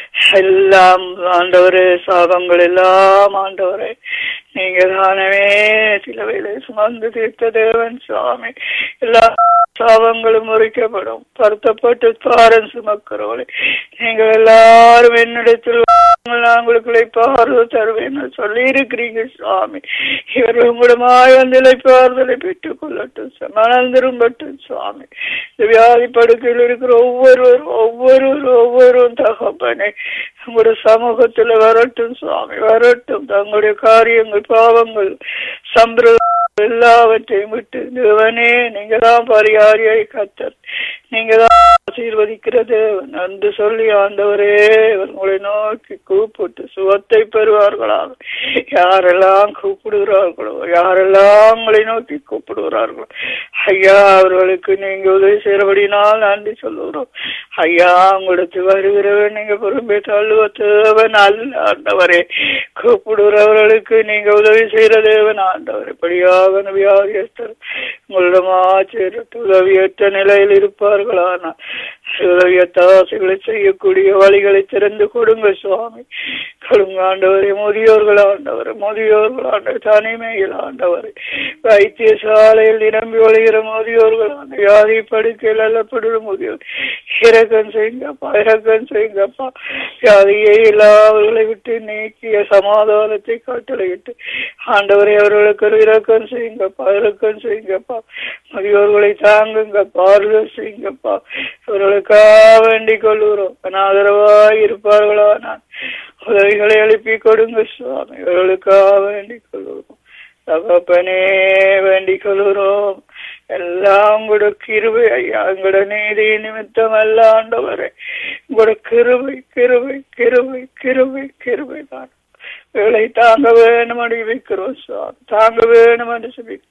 எல்லாம் ஆண்டவரே சாபங்கள் எல்லாம் ஆண்டவரே நீங்க தானவே சில வேலை சுமந்து தீர்த்த தேவன் சுவாமி எல்லா சாபங்களும் முறிக்கப்படும் வருத்தப்பட்டு பாரம் சுமக்கிறோளே நீங்கள் எல்லாரும் என்னிடத்தில் நாங்களுக்கு பார்வை தருவேன் சொல்லி இருக்கிறீங்க சுவாமி இவர்கள் மூலமாய் வந்து இழைப்பாறுதலை பெற்றுக் கொள்ளட்டும் மனம் திரும்பட்டும் சுவாமி இந்த வியாதி படுக்கையில் இருக்கிற ஒவ்வொருவரும் ஒவ்வொருவரும் ஒவ்வொருவரும் தகப்பனே உங்களுடைய சமூகத்துல வரட்டும் சுவாமி வரட்டும் தங்களுடைய காரியங்கள் பாவங்கள் சம்பிரதாயம் எல்லாவற்றையும் விட்டு தேவனே நீங்க தான் பரிகாரியை கத்தர் நீங்க தான் ஆசீர்வதிக்கிறது நன்று சொல்லி ஆண்டவரே உங்களை நோக்கி கூப்பிட்டு சுகத்தை பெறுவார்களாக யாரெல்லாம் கூப்பிடுகிறார்களோ யாரெல்லாம் உங்களை நோக்கி கூப்பிடுகிறார்களோ ஐயா அவர்களுக்கு நீங்க உதவி செய்யறபடினால் நன்றி சொல்லுகிறோம் ஐயா உங்களுக்கு வருகிறவன் நீங்க பொறுமை தள்ளுவ தேவன் அல்ல ஆண்டவரே கூப்பிடுகிறவர்களுக்கு நீங்க உதவி செய்யற தேவன் ஆண்டவர் இப்படியாக வியாதியஸ்தர் உங்களிடமா சேரட்டு உதவியற்ற நிலையில் இருப்பார்களானா உதவியற்ற ஆசைகளை செய்யக்கூடிய வழிகளை திறந்து கொடுங்க சுவாமி கொடுங்க ஆண்டவரே முதியோர்கள் ஆண்டவர் முதியோர்கள் ஆண்டவர் தனிமையில் ஆண்டவர் வைத்தியசாலையில் நிரம்பி வழிகிற முதியோர்கள் ஆண்ட வியாதி படுக்கையில் அல்லப்படுற முதியோர் இறக்கம் செய்யுங்கப்பா இறக்கம் செய்யுங்கப்பா வியாதியை எல்லாவர்களை விட்டு நீக்கிய சமாதானத்தை கட்டளையிட்டு ஆண்டவரை அவர்களுக்கு ஒரு இறக்கம் செய்யுங்கப்பா இறக்கம் செய்யுங்கப்பா முதியோர்களை தாங்குங்கப்பா ஆறுதல் செய்யுங்கப்பா அவர்களுக்காக வேண்டிக் கொள்கிறோம் அனாதரவாய் இருப்பார்களா நான் உதவிகளை எழுப்பி கொடுங்க சுவாமி அவர்களுக்காக வேண்டிக் கொள்கிறோம் தகப்பனே வேண்டிக் கொள்கிறோம் எல்லாம் உங்களோட கிருபை ஐயா உங்களோட நீதி நிமித்தம் அல்ல ஆண்டவரே உங்களோட கிருபை கிருபை கிருபை கிருபை கிருபை தான் இவளை தாங்க வேணும் வைக்கிறோம் சுவாமி தாங்க வேணும் என்று சொல்லிக்கிறோம்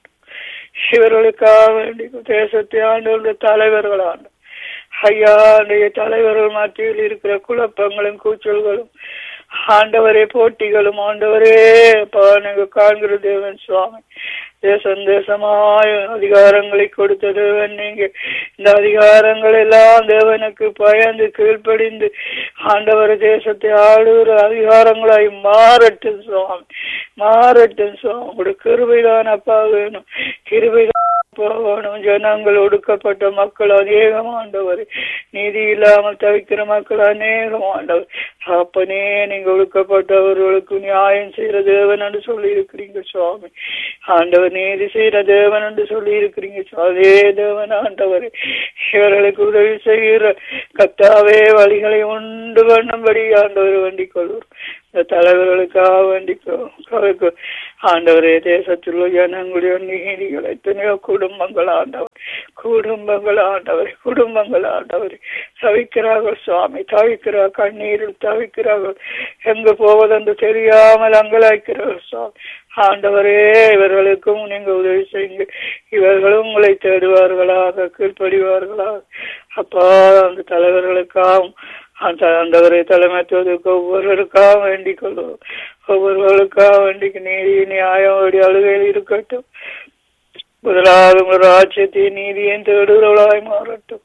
இவர்களுக்காக வேண்டி தேசத்தை ஆண்டு தலைவர்கள் ஆண்டு ஐயா தலைவர்கள் மத்தியில் இருக்கிற குழப்பங்களும் கூச்சல்களும் ஆண்டவரே போட்டிகளும் ஆண்டவரே அப்பா நீங்க காண்கிற தேவன் சுவாமி தேசம் தேசமாய் அதிகாரங்களை கொடுத்த தேவன் நீங்க இந்த அதிகாரங்கள் எல்லாம் தேவனுக்கு பயந்து கீழ்ப்படிந்து ஆண்டவர் தேசத்தை ஆளுகிற அதிகாரங்களாய் மாறட்டும் சுவாமி மாறட்டும் சுவாமி உங்களுடைய கிருபைதான் அப்பா வேணும் கிருபைதான் அப்பா வேணும் ஜனங்கள் ஒடுக்கப்பட்ட மக்கள் அநேகம் ஆண்டவர் நீதி இல்லாமல் தவிக்கிற மக்கள் அநேகம் ஆண்டவர் அப்பனே நீங்க ஒடுக்கப்பட்டவர்களுக்கு நியாயம் செய்யற தேவன் என்று சொல்லி இருக்கிறீங்க சுவாமி ஆண்டவர் நீதி செய்யற தேவன் என்று சொல்லி இருக்கிறீங்க அதே தேவன் ஆண்டவர் இவர்களுக்கு உதவி செய்கிற கத்தாவே வழிகளை உண்டு பண்ணும்படி ஆண்டவர் வேண்டிக் கொள்வோம் இந்த தலைவர்களுக்காக வேண்டிக் ஆண்டவரே தேசத்தில் உள்ள ஜனங்களுடைய நீதிகள் எத்தனையோ குடும்பங்கள் ஆண்டவர் குடும்பங்கள் ஆண்டவர் குடும்பங்கள் ஆண்டவர் தவிக்கிறார்கள் சுவாமி தவிக்கிறார் கண்ணீரில் தவிக்கிறார்கள் எங்கு போவதென்று தெரியாமல் அங்கலாய்க்கிறார்கள் சுவாமி ஆண்டவரே இவர்களுக்கும் நீங்க உதவி செய்யுங்க இவர்களும் உங்களை தேடுவார்களாக கீழ்ப்படிவார்களாக அப்பா அந்த தலைவர்களுக்காகவும் அந்த ஆண்டவரை தலைமைத்துவதற்கு ஒவ்வொருவருக்காக வேண்டிக் கொள்வோம் ஒவ்வொருவருக்காக வேண்டிக்கு நீதி நியாயம் ஒரு அழுகையில் இருக்கட்டும் முதலாவது உங்கள் ராஜ்யத்தை நீதியும் தேடுகிறவளாய் மாறட்டும்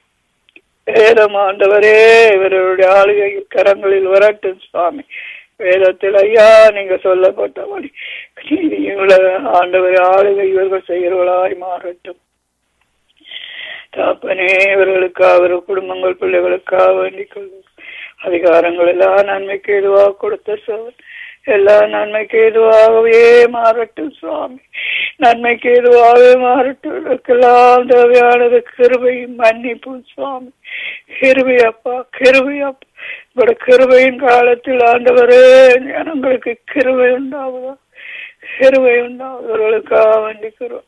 வேதம் ஆண்டவரே இவர்களுடைய ஆளுகையில் கரங்களில் வரட்டும் சுவாமி வேதத்தில் ஐயா நீங்க சொல்லப்பட்டபடி நீதியுள்ள ஆண்டவர் ஆளுகை இவர்கள் செய்கிறவளாய் மாறட்டும் தாப்பனே இவர்களுக்காக அவர் குடும்பங்கள் பிள்ளைகளுக்காக வேண்டிக் கொள்ளும் அதிகாரங்கள் எல்லாம் நன்மைக்கு எதுவாக கொடுத்த சோர் எல்லா நன்மைக்கு எதுவாகவே மாறட்டும் சுவாமி நன்மைக்கு எதுவாகவே மாறட்டும் இதற்கெல்லாம் தேவையானது கிருபையும் மன்னிப்பும் சுவாமி கிருபை அப்பா கிருபை அப்பா உங்களோட கிருபையின் காலத்தில் ஆண்டவரே ஜனங்களுக்கு கிருபை உண்டாவதா கிருபை உண்டாவதற்காக வேண்டிக்கிறோம்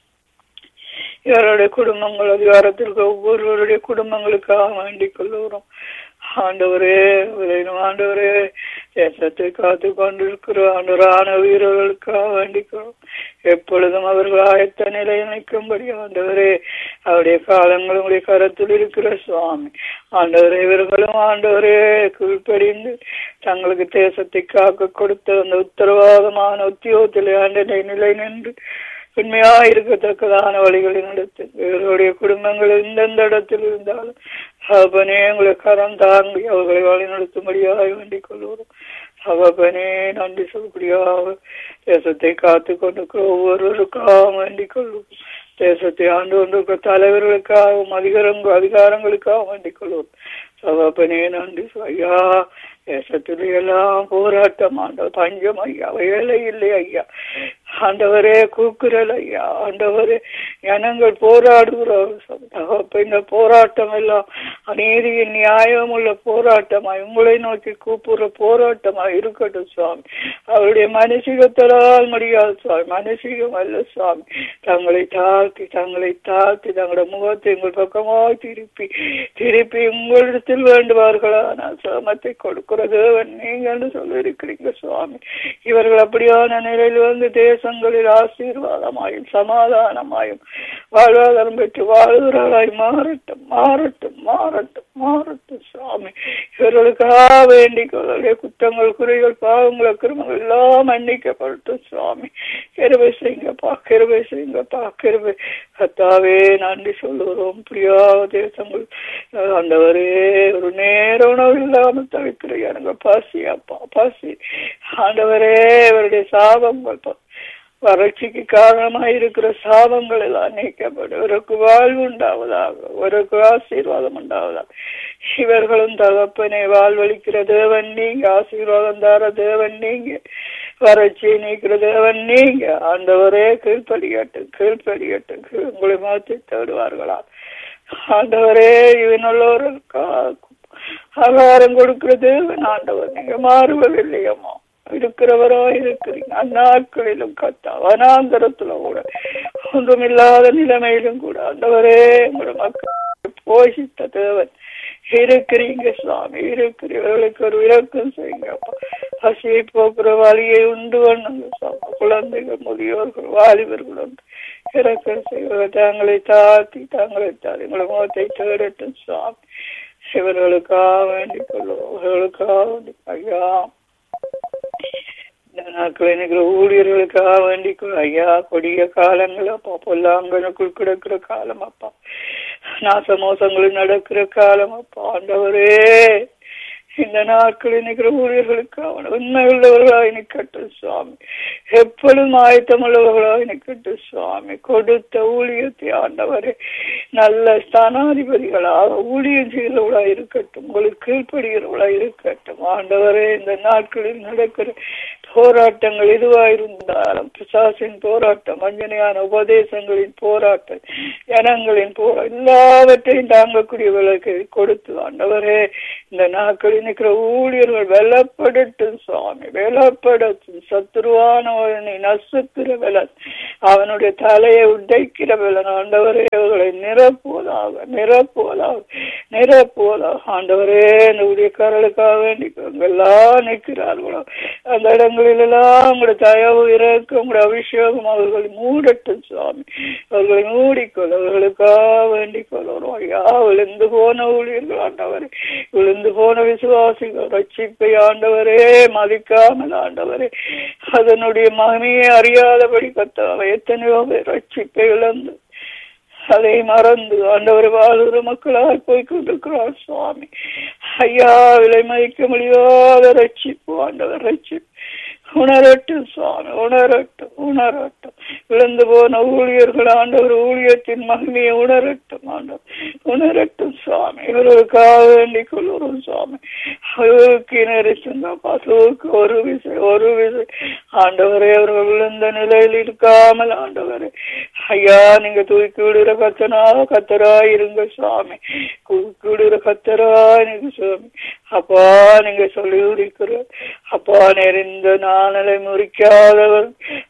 இவருடைய குடும்பங்கள் அதிகாரத்திற்கு ஒவ்வொருவருடைய குடும்பங்களுக்காக வேண்டிக் கொள்ளுகிறோம் ஆண்டவரே விளையும் ஆண்டவரே தேசத்தை காத்து கொண்டிருக்கிற ஆண்டவரான வீரர்களுக்காக வேண்டிக்கிறோம் எப்பொழுதும் அவர்கள் ஆயத்த நிலையில் நிற்கும்படி ஆண்டவரே அவருடைய காலங்கள் உங்களுடைய கரத்தில் இருக்கிற சுவாமி ஆண்டவரே இவர்களும் ஆண்டவரே கீழ்ப்படிந்து தங்களுக்கு தேசத்தை காக்க கொடுத்த அந்த உத்தரவாதமான உத்தியோகத்தில் ஆண்ட நிலை நின்று உண்மையா இருக்கத்தக்கதான வழிகளை நடத்து இவருடைய குடும்பங்கள் எந்தெந்த இடத்தில் இருந்தாலும் சகப்பனே உங்களை கரம் தாங்கி அவர்களை வழி நடத்தும்படியாக வேண்டிக் கொள்வோம் சகப்பனே நன்றி சொல்லக்கூடியாக தேசத்தை காத்து கொண்டிருக்கிற ஒவ்வொருவருக்காக வேண்டிக் கொள்வோம் தேசத்தை ஆண்டு கொண்டிருக்கிற தலைவர்களுக்காகவும் அதிகாரங்கள் அதிகாரங்களுக்காக வேண்டிக் கொள்வோம் சகப்பனே நன்றி ஐயா தேசத்தில் எல்லாம் போராட்டம் ஆண்டவர் பஞ்சம் ஐயா வேலை இல்லை ஐயா ஆண்டவரே கூக்குரல் ஐயா ஆண்டவரே ஜனங்கள் போராடுகிறோம் இந்த போராட்டம் எல்லாம் அநீதியின் நியாயம் உள்ள போராட்டமாய் உங்களை நோக்கி கூப்புற போராட்டமாய் இருக்கட்டும் சுவாமி அவருடைய மனுஷிகத்தலால் முடியாது சுவாமி மனுஷிகம் அல்ல சுவாமி தங்களை தாழ்த்தி தங்களை தாழ்த்தி தங்களோட முகத்தை உங்கள் பக்கமாய் திருப்பி திருப்பி உங்களிடத்தில் வேண்டுவார்களான சிரமத்தை கொடுக்கிறது நீங்கள் சொல்லியிருக்கிறீங்க சுவாமி இவர்கள் அப்படியான நிலையில் வந்து தேசங்களில் ஆசீர்வாதமாயும் சமாதானமாயும் வாழ்வாதாரம் பெற்று வாழ்கிறாளாய் மாறட்டும் மாறட்டும் மாறட்டும் மாறட்டும் சுவாமி இவர்களுக்காக வேண்டிக் கொள்ளுடைய குற்றங்கள் குறைகள் பாவங்கள் அக்கிரமங்கள் எல்லாம் மன்னிக்கப்படட்டும் சுவாமி கிருபை செய்யுங்கப்பா கிருபை செய்யுங்கப்பா கிருபை கத்தாவே நன்றி சொல்லுகிறோம் பிரியாத தேசங்கள் ஆண்டவரே ஒரு நேர உணவு இல்லாமல் தவிக்கிற எனக்கு பசி அப்பா பசி ஆண்டவரே இவருடைய சாபங்கள் வறட்சிக்கு காரணமாக இருக்கிற சாபங்கள் எல்லாம் நீக்கப்படும் இவருக்கு வாழ்வு உண்டாவதாக இவருக்கு ஆசீர்வாதம் உண்டாவதாக இவர்களும் தகப்பனை வாழ்வழிக்கிற தேவன் நீங்க ஆசீர்வாதம் தார தேவன் நீங்க வறட்சியை நீக்கிற தேவன் நீங்க ஆண்டவரே கீழ்ப்படியட்டு கீழ்ப்படியட்டு உங்களை மாற்றி தேடுவார்களா ஆண்டவரே இவனுள்ளவர்களுக்கா ஆகாரம் கொடுக்கிற தேவன் ஆண்டவர் நீங்க மாறுவதில்லையம்மா இருக்கிறவரா இருக்கிறீங்க அந்நாட்களிலும் கத்தா வனாந்தரத்துல கூட ஒன்றுமில்லாத நிலைமையிலும் கூட ஆண்டவரே உங்களோட மக்கள் போஷித்த தேவன் இருக்கிறீங்க சுவாமி இருக்கிறவர்களுக்கு ஒரு விளக்கம் செய்யுங்க பசியை போக்குற வழியை உண்டு பண்ணுங்க சுவாமி குழந்தைகள் முதியோர்கள் வாலிபர்கள் உண்டு இறக்கம் செய்வது தங்களை தாழ்த்தி தங்களை தாழ்த்தி உங்களை முகத்தை தேடட்டும் சுவாமி இவர்களுக்காக வேண்டிக் கொள்ளும் இவர்களுக்காக வேண்டிக் ஐயா இந்த நாட்கள் இருக்கிற ஊழியர்களுக்காக வேண்டிக் கொள் ஐயா கொடிய காலங்கள் அப்பா பொல்லாங்கனுக்குள் கிடக்கிற காலம் அப்பா நாசமோசங்கள் நடக்கிற காலம் அப்பா ஆண்டவரே இந்த நாட்களில் நிற்கிற ஊழியர்களுக்கு அவன் உண்மை உள்ளவர்களாய் நிற்கட்டும் சுவாமி எப்பொழுதும் ஆயத்தமுள்ளவர்களாய் நிற்கட்டும் சுவாமி கொடுத்த ஊழியத்தை ஆண்டவரே நல்ல ஸ்தானாதிபதிகளாக ஊழியம் செய்கிறவர்களாய் இருக்கட்டும் உங்களுக்கு கீழ்ப்படுகிறவர்களாய் இருக்கட்டும் ஆண்டவரே இந்த நாட்களில் நடக்கிற போராட்டங்கள் எதுவாயிருந்தாலும் பிசாசின் போராட்டம் அஞ்சனையான உபதேசங்களின் போராட்டம் ஜனங்களின் போரா எல்லாவற்றையும் தாங்கக்கூடியவர்களுக்கு கொடுத்து ஆண்டவரே இந்த நாட்களில் நிற்கிற ஊழியர்கள் வெலப்படட்டும் சுவாமி வெலப்படட்டும் சத்துருவானவனை நசுக்கிற வெலன் அவனுடைய தலையை உடைக்கிற வெலன் ஆண்டவரே அவர்களை நிரப்புவதாக நிரப்புவதாக நிரப்புவதாக ஆண்டவரே இந்த ஊழியக்காரர்களுக்காக வேண்டி எல்லாம் நிற்கிறார்களோ அந்த இடங்களில் எல்லாம் உங்களுடைய தயவு இறக்க உங்களுடைய அபிஷேகம் அவர்களை மூடட்டும் சுவாமி அவர்களை மூடிக்கொள் அவர்களுக்காக வேண்டிக் கொள்கிறோம் ஐயா விழுந்து போன ஊழியர்கள் ஆண்டவரே விழுந்து போன விசுவாசிகள் ரட்சிப்பை ஆண்டவரே மதிக்காமல் ஆண்டவரே அதனுடைய மகிமையை அறியாதபடி கத்தாவை எத்தனையோ பேர் ரட்சிப்பை இழந்து அதை மறந்து ஆண்டவர் வாழ்கிற மக்களால் போய் கொண்டிருக்கிறார் சுவாமி ஐயா விலை மதிக்க முடியாத ரட்சிப்பு ஆண்டவர் ரட்சிப்பு உணரட்டும் சுவாமி உணரட்டும் உணரட்டும் விழுந்து போன ஊழியர்கள் ஆண்டவர் ஊழியத்தின் மகிமையை உணரட்டும் ஆண்டவர் உணரட்டும் சுவாமி இவர்களுக்காக வேண்டிக் கொள்கிறோம் சுவாமி அவருக்கு நெரிசுங்க பசுவுக்கு ஒரு விசை ஒரு விசை ஆண்டவரே அவர்கள் விழுந்த நிலையில் இருக்காமல் ஆண்டவரே ஐயா நீங்க தூக்கி விடுற கத்தனா கத்தரா இருங்க சுவாமி தூக்கி விடுற கத்தரா நீங்க சுவாமி அப்பா நீங்க சொல்லி இருக்கிற அப்பா நெறிந்த நாணலை முறிக்காதவர்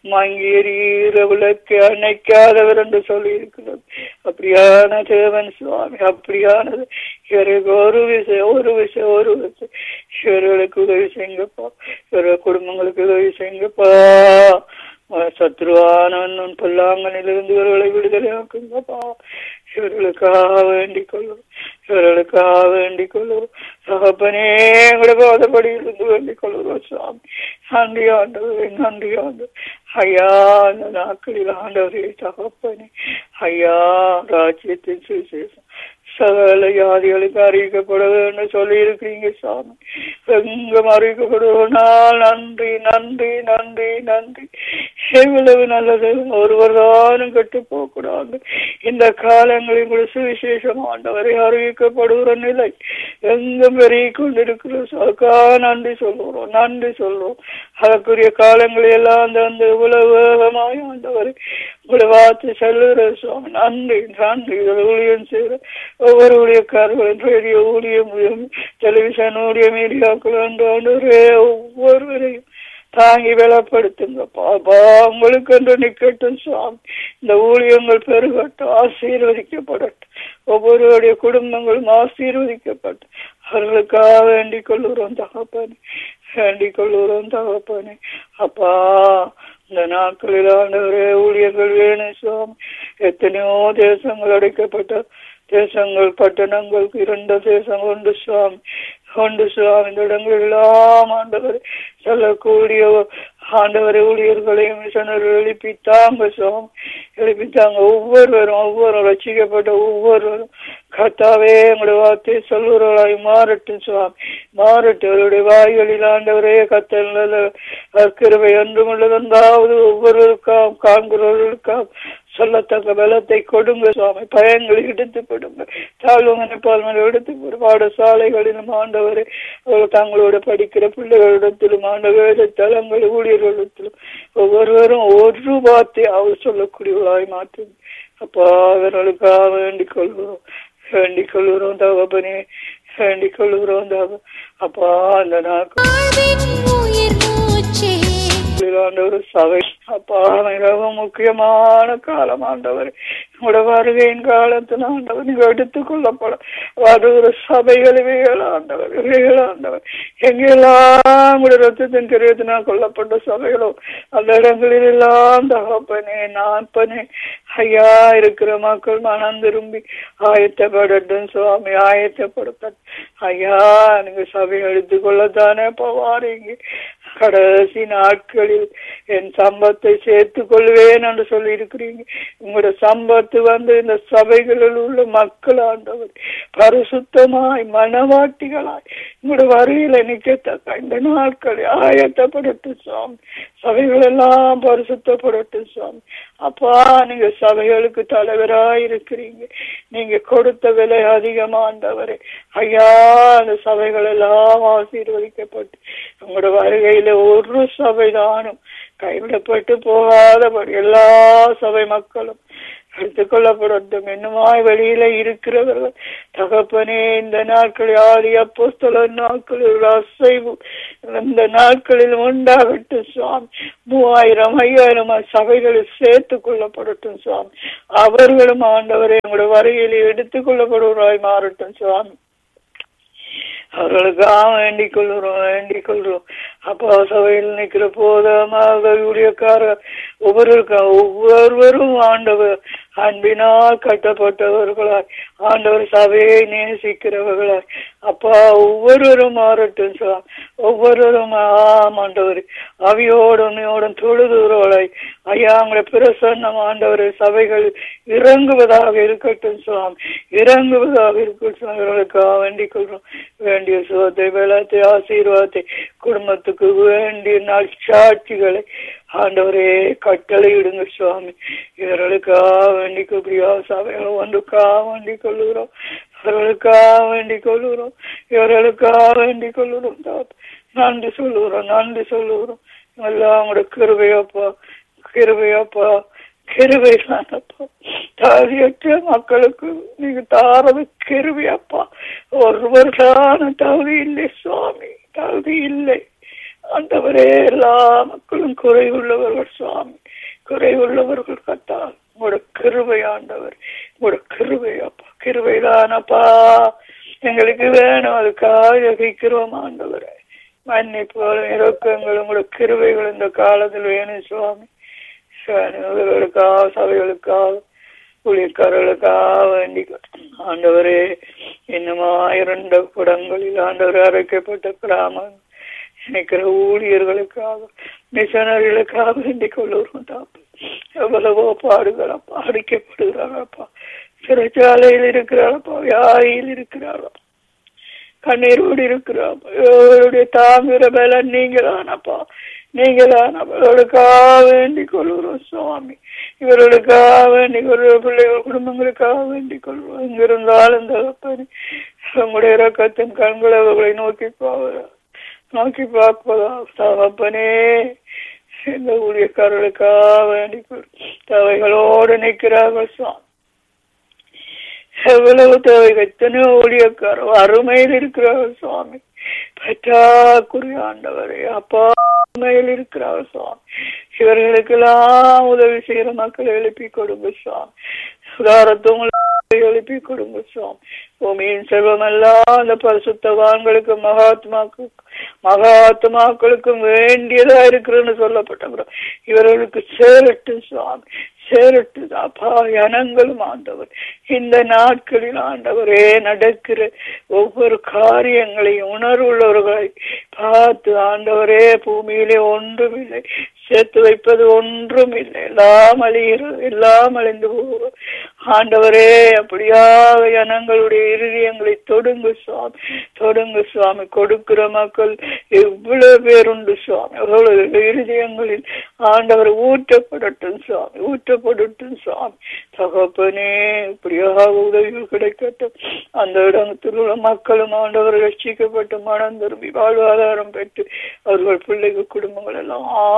மங்கேறிய விளக்கு அணைக்காதவர் என்று சொல்லி இருக்கிறது அப்படியான தேவன் சுவாமி அப்படியானது இவருக்கு ஒரு விஷயம் ஒரு விஷயம் ஒரு விஷயம் இவர்களுக்கு உதவி செய்யுங்கப்பா இவர்கள் குடும்பங்களுக்கு உதவி செய்யுங்கப்பா சத்ருவானவன் பொல்லாங்கனிலிருந்து இவர்களை விடுதலையாக்குங்கப்பா இவர்களுக்காக வேண்டிக் கொள்ளும் இவர்களுக்காக வேண்டிக் கொள்ளும் தகப்பனே கூட போதபடி இருந்து வேண்டிக் கொள்ளுறோம் சுவாமி நன்றி ஆண்டவரே நன்றி ஆண்டு ஐயா அந்த நாட்களில் ஆண்டவரே தகப்பனே ஐயா ராஜ்யத்தின் சுவிசேஷம் சகல ஜாதிகளுக்கு அறிவிக்கப்பட வேண்டும் சொல்லி இருக்கிறீங்க சாமி எங்கும் அறிவிக்கப்படுவனால் நன்றி நன்றி நன்றி நன்றி எவ்வளவு நல்லது ஒருவர் தானும் கெட்டு போகக்கூடாது இந்த காலங்களில் கூட சுவிசேஷம் ஆண்டவரை அறிவிக்கப்படுகிற நிலை எங்கும் பெருகி கொண்டிருக்கிறோம் அதுக்கா நன்றி சொல்லுகிறோம் நன்றி சொல்லுவோம் அதற்குரிய காலங்களில் எல்லாம் அந்த அந்த இவ்வளவு வேகமாய் ஆண்டவரை உங்களை வார்த்தை செல்லுகிற சுவாமி நன்றி நன்றி இதில் ஊழியம் செய்கிற ஒவ்வொரு ஊழியக்காரர்களும் ரேடியோ ஊழியம் டெலிவிஷன் ஊழிய மீடியாக்கள் ஆண்டவரே ஒவ்வொருவரையும் தாங்கி பலப்படுத்துங்க பாபா உங்களுக்கு என்று நிக்கட்டும் சுவாமி இந்த ஊழியங்கள் பெருகட்டும் ஆசீர்வதிக்கப்படட்டும் ஒவ்வொருவருடைய குடும்பங்களும் ஆசீர்வதிக்கப்பட்டும் அவர்களுக்காக வேண்டிக் கொள்ளுறோம் தகப்பனே வேண்டிக் கொள்ளுறோம் தகப்பனே அப்பா இந்த நாட்களில் ஆண்டவரே ஊழியர்கள் வேணும் சுவாமி எத்தனையோ தேசங்கள் அடைக்கப்பட்ட தேசங்கள் பட்டணங்கள் இரண்டு தேசம் கொண்டு சுவாமி கொண்டு சுவாமி இந்த இடங்கள் எல்லாம் ஆண்டவர் சொல்லக்கூடிய ஆண்டவரை ஊழியர்களையும் மிஷனர்கள் எழுப்பித்தாங்க சுவாமி எழுப்பித்தாங்க ஒவ்வொருவரும் ஒவ்வொரு ரசிக்கப்பட்ட ஒவ்வொருவரும் கத்தாவே எங்களுடைய வார்த்தை சொல்லுறவர்களாய் மாறட்டும் சுவாமி மாறட்டும் அவருடைய வாய்களில் ஆண்டவரே கத்தல் அற்கிருவை என்றும் உள்ளதென்றாவது ஒவ்வொருவருக்காம் காண்கிறவர்களுக்காம் சொல்லத்தக்க பலத்தை கொடுங்க சுவாமி பயங்களை எடுத்து கொடுங்க தாழ்வு மனைப்பால் எடுத்து பாடசாலைகளிலும் ஆண்டவரை அவர்கள் தங்களோட படிக்கிற பிள்ளைகளிடத்திலும் ஆண்ட வேத தலங்கள் ஊழியர்களிடத்திலும் ஒவ்வொருவரும் ஒரு வார்த்தை அவர் சொல்லக்கூடியவளாய் மாற்றும் அப்பா அவர்களுக்காக வேண்டிக் கொள்கிறோம் வேண்டிக் கொள்கிறோம் தகப்பனே வேண்டிக் கொள்கிறோம் தக அப்பா அந்த நாட்கள் ஆண்டவர் சபை அப்பா மிகவும் முக்கியமான காலம் ஆண்டவர் உங்களோட வருகையின் காலத்தில் ஆண்டவர் நீங்க எடுத்துக் கொள்ளப்பட வருகிற சபைகள் வேளாண்டவர் வேளாண்டவர் எங்கெல்லாம் கூட ரத்தத்தின் கிரியத்தினால் கொல்லப்பட்ட சபைகளோ அந்த இடங்களில் எல்லாம் தகப்பனே நாப்பனே ஐயா இருக்கிற மக்கள் மனம் திரும்பி ஆயத்தப்படட்டும் சுவாமி ஆயத்தப்படுத்த ஐயா நீங்க சபை எடுத்துக்கொள்ளத்தானே போவாரீங்க கடைசி நாட்களில் என் சம்பத்தை சேர்த்துக் கொள்வேன் என்று சொல்லி இருக்கிறீங்க உங்களோட சம்பத்து வந்து இந்த சபைகளில் உள்ள மக்கள் ஆண்டவர் பரிசுத்தமாய் மனவாட்டிகளாய் உங்களோட வரியில நிக்கத்தக்க இந்த நாட்களை ஆயத்தப்படட்டும் சுவாமி சபைகள் எல்லாம் பரிசுத்தப்படட்டும் சுவாமி அப்பா நீங்க சபைகளுக்கு தலைவராய் இருக்கிறீங்க நீங்க கொடுத்த விலை அதிகமாண்டவரே ஐயா அந்த சபைகள் எல்லாம் ஆசீர்வதிக்கப்பட்டு உங்களோட வருகையில ஒரு சபைதானும் கைவிடப்பட்டு போகாதபடி எல்லா சபை மக்களும் எடுத்துக்கொள்ளப்படட்டும் இன்னுமாய் வெளியில இருக்கிறவர்கள் தகப்பனே இந்த நாட்களில் ஆதி அப்போஸ்தல நாட்களில் அசைவு இந்த நாட்களில் உண்டாகட்டும் சுவாமி மூவாயிரம் ஐயாயிரம் சபைகளில் சேர்த்துக் கொள்ளப்படட்டும் சுவாமி அவர்களும் ஆண்டவரை உங்களுடைய வருகையில் எடுத்துக் கொள்ளப்படுவராய் மாறட்டும் சுவாமி அவர்களுக்காக வேண்டிக் கொள்கிறோம் வேண்டிக் கொள்கிறோம் அப்பா சபையில் நிற்கிற போதமாக ஊழியக்கார ஒவ்வொருவருக்கும் ஒவ்வொருவரும் ஆண்டவர் அன்பினால் கட்டப்பட்டவர்களாய் ஆண்டவர் சபையை நேசிக்கிறவர்களாய் அப்பா ஒவ்வொருவரும் மாறட்டும் சார் ஒவ்வொருவரும் ஆம் ஆண்டவர் அவியோடும் நீயோடும் தொழுதுகிறவளாய் ஐயா உங்களை பிரசன்னம் ஆண்டவர் சபைகள் இறங்குவதாக இருக்கட்டும் சுவாமி இறங்குவதாக இருக்கட்டும் அவர்களுக்காக வேண்டிக் கொள்றோம் வேண்டிய சுகத்தை வெள்ளத்தை ஆசீர்வாதத்தை குடும்பத்துக்கு வேண்டிய நற்சாட்சிகளை ஆண்டவரே கட்டளை இடுங்க சுவாமி இவர்களுக்காக வேண்டிக் கொள்கிறியா சபைகளை ஒன்றுக்காக வேண்டிக் கொள்ளுகிறோம் இவர்களுக்காக வேண்டிக் கொள்ளுகிறோம் இவர்களுக்காக வேண்டிக் கொள்ளுகிறோம் தாத்தா. நன்றி சொல்லுகிறோம் நன்றி சொல்லுகிறோம் எல்லாம் உங்களோட கிருபையப்பா கிருபையப்பா கிருபை தானப்பா தாதியற்ற மக்களுக்கு நீங்க தாரது கிருபையப்பா ஒருவர் தான தகுதி இல்லை சுவாமி தகுதி இல்லை ஆண்டவரே எல்லா மக்களும் குறைவுள்ளவர்கள் சுவாமி குறைவுள்ளவர்கள் கத்தால் உங்களோட கிருபை ஆண்டவர் உங்களோட கிருபை அப்பா கிருபைதானப்பா எங்களுக்கு வேணும் அதுக்காக ஜெபிக்கிறோம் ஆண்டவரே மன்னிப்புகளும் இறக்கங்களும் உங்களோட கிருபைகள் இந்த காலத்தில் வேணும் சுவாமி இவர்களுக்காக சபைகளுக்காக ஊழியக்காரர்களுக்காக வேண்டிக் ஆண்டவரே இன்னுமா இரண்டு குடங்களில் ஆண்டவர் அரைக்கப்பட்ட கிராமம் நினைக்கிற ஊழியர்களுக்காக மிஷனரிகளுக்காக வேண்டிக் கொள்ளுறோம் தாப்பு எவ்வளவோ பாடுகளப்பா அடிக்கப்படுகிறாரப்பா சிறைச்சாலையில் இருக்கிறாரப்பா வியாதியில் இருக்கிறாரப்பா கண்ணீரோடு இருக்கிறாப்பா இவருடைய தாங்குகிற பலன் நீங்களானப்பா நீங்களான இவர்களுக்காக வேண்டிக் கொள்கிறோம் சுவாமி இவர்களுக்காக வேண்டிக் கொள்வோம் பிள்ளைகள் குடும்பங்களுக்காக வேண்டிக் கொள்வோம் எங்கிருந்தாலும் தகப்பனே உங்களுடைய இறக்கத்தின் கண்களை அவர்களை நோக்கி போவதா நோக்கி பார்ப்பதா தகப்பனே இந்த ஊழியக்காரர்களுக்காக வேண்டிக் கொள்வோம் தேவைகளோடு நிற்கிறார்கள் சுவாமி எவ்வளவு தேவை எத்தனையோ ஊழியக்காரர் அருமையில் இருக்கிறார்கள் சுவாமி பற்றாக்குறை ஆண்டவரே அப்பா அருமையில் இருக்கிறார்கள் சுவாமி இவர்களுக்கெல்லாம் உதவி செய்கிற மக்களை எழுப்பி கொடுங்க சுவாமி சுதாரத்துவம் எழுப்பி கொடுங்க சுவாமி பூமியின் செல்வமெல்லாம் அந்த பரிசுத்தவான்களுக்கு மகாத்மாக்கு மகாத்மாக்களுக்கும் வேண்டியதா இருக்குன்னு சொல்லப்பட்ட இவர்களுக்கு சேரட்டும் சுவாமி சேரட்டு அப்பா ஜனங்களும் ஆண்டவர் இந்த நாட்களில் ஆண்டவரே நடக்கிற ஒவ்வொரு காரியங்களையும் உணர்வுள்ளவர்களை பார்த்து ஆண்டவரே பூமியிலே ஒன்றுமில்லை சேர்த்து வைப்பது ஒன்றும் இல்லை எல்லாம் அழிகிறது எல்லாம் அழிந்து போகிறோம் ஆண்டவரே அப்படியாக ஜனங்களுடைய இருதயங்களை தொடுங்க சுவாமி தொடுங்க சுவாமி கொடுக்கிற மக்கள் எவ்வளவு பேர் உண்டு சுவாமி அவர்களது இருதயங்களில் ஆண்டவர் ஊற்றப்படட்டும் சுவாமி ஊற்றப்படட்டும் சுவாமி தகப்பனே இப்படியாக உதவிகள் கிடைக்கட்டும் அந்த இடத்தில் உள்ள மக்களும் ஆண்டவர் ரட்சிக்கப்பட்டு மனம் திரும்பி வாழ்வாதாரம் பெற்று அவர்கள் பிள்ளைகள் குடும்பங்கள் எல்லாம்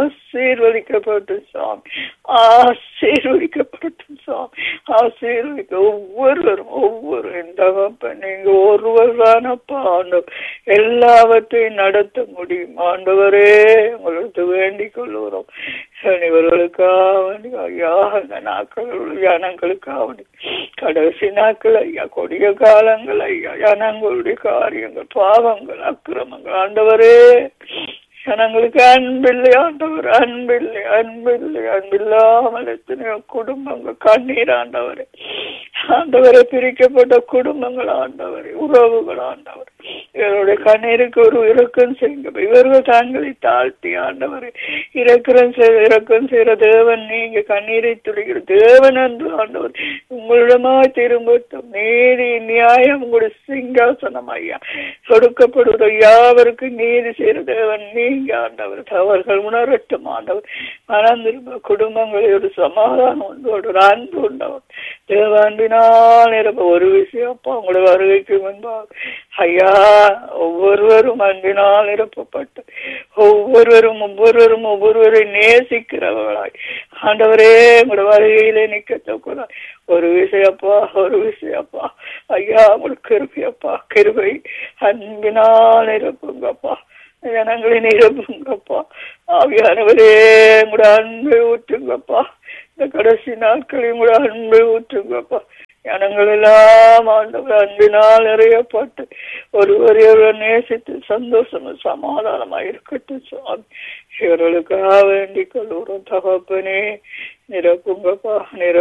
ஆசீர்வதிக்கப்பட்டு சுவாமி ஆசீர்வதிக்கப்பட்டு சுவாமி ஆசீர்வதிக்க ஒவ்வொருவரும் ஒவ்வொரு இந்த நீங்க ஒருவர் தானப்பா ஆண்டவர் எல்லாவற்றையும் நடத்த முடியும் ஆண்டவரே உங்களுக்கு வேண்டிக் கொள்ளுகிறோம் இவர்களுக்காக வேண்டி ஐயா இந்த நாட்கள் ஜனங்களுக்காக வேண்டி கடைசி நாட்கள் ஐயா கொடிய காலங்கள் ஐயா ஜனங்களுடைய காரியங்கள் பாவங்கள் அக்கிரமங்கள் ஆண்டவரே ஜனங்களுக்கு அன்பில்லை ஆண்டவர் அன்பில்லை அன்பில்லை அன்பில்லாமல் எத்தனையோ குடும்பங்கள் கண்ணீர் ஆண்டவரே ஆண்டவரை பிரிக்கப்பட்ட குடும்பங்கள் ஆண்டவரே உறவுகள் ஆண்டவர் இவருடைய கண்ணீருக்கு ஒரு இறக்கம் செய்யுங்க இவர்கள் தங்களை தாழ்த்தி ஆண்டவரை இறக்கம் செய் இறக்கம் செய்கிற தேவன் நீங்க கண்ணீரை துடிக்கிற தேவன் என்று ஆண்டவர் உங்களிடமாய் திரும்பட்டும் நீதி நியாயம் உங்களுடைய சிங்காசனம் ஐயா கொடுக்கப்படுகிற யாவருக்கு நீதி செய்கிற தேவன் நீங்க ஆண்டவர் அவர்கள் உணரட்டும் ஆண்டவர் மனம் திரும்ப குடும்பங்களில் ஒரு சமாதானம் உண்டு ஒரு அன்பு உண்டவர் தேவாண்டினால் நிரப்ப ஒரு விஷயம் அப்பா உங்களுடைய வருகைக்கு முன்பாக ஐயா ஒவ்வொருவரும் அன்பினால் நிரப்பப்பட்டு ஒவ்வொருவரும் ஒவ்வொருவரும் ஒவ்வொருவரை நேசிக்கிறவர்களாய் ஆண்டவரே உங்களுடைய வருகையிலே நிக்கத்தக்கூடாது ஒரு விஷயப்பா ஒரு விஷயப்பா ஐயா உங்களுக்கு கிருபையப்பா கிருபை அன்பினால் நிரப்புங்கப்பா ஜனங்களை நிரப்புங்கப்பா ஆவியானவரே உங்களோட அன்பை ஊற்றுங்கப்பா இந்த கடைசி நாட்களில் உங்களோட அன்பை ஊற்றுங்கப்பா ஜனங்கள் எல்லாம் ஆண்டவர் அன்பினால் நிறையப்பட்டு ஒருவரை ஒருவர் நேசித்து சந்தோஷமா சமாதானமா இருக்கட்டும் சுவாமி இவர்களுக்காக வேண்டிக் கொள்ளுறோம் தகப்பனே நிரப்புங்கப்பா நிர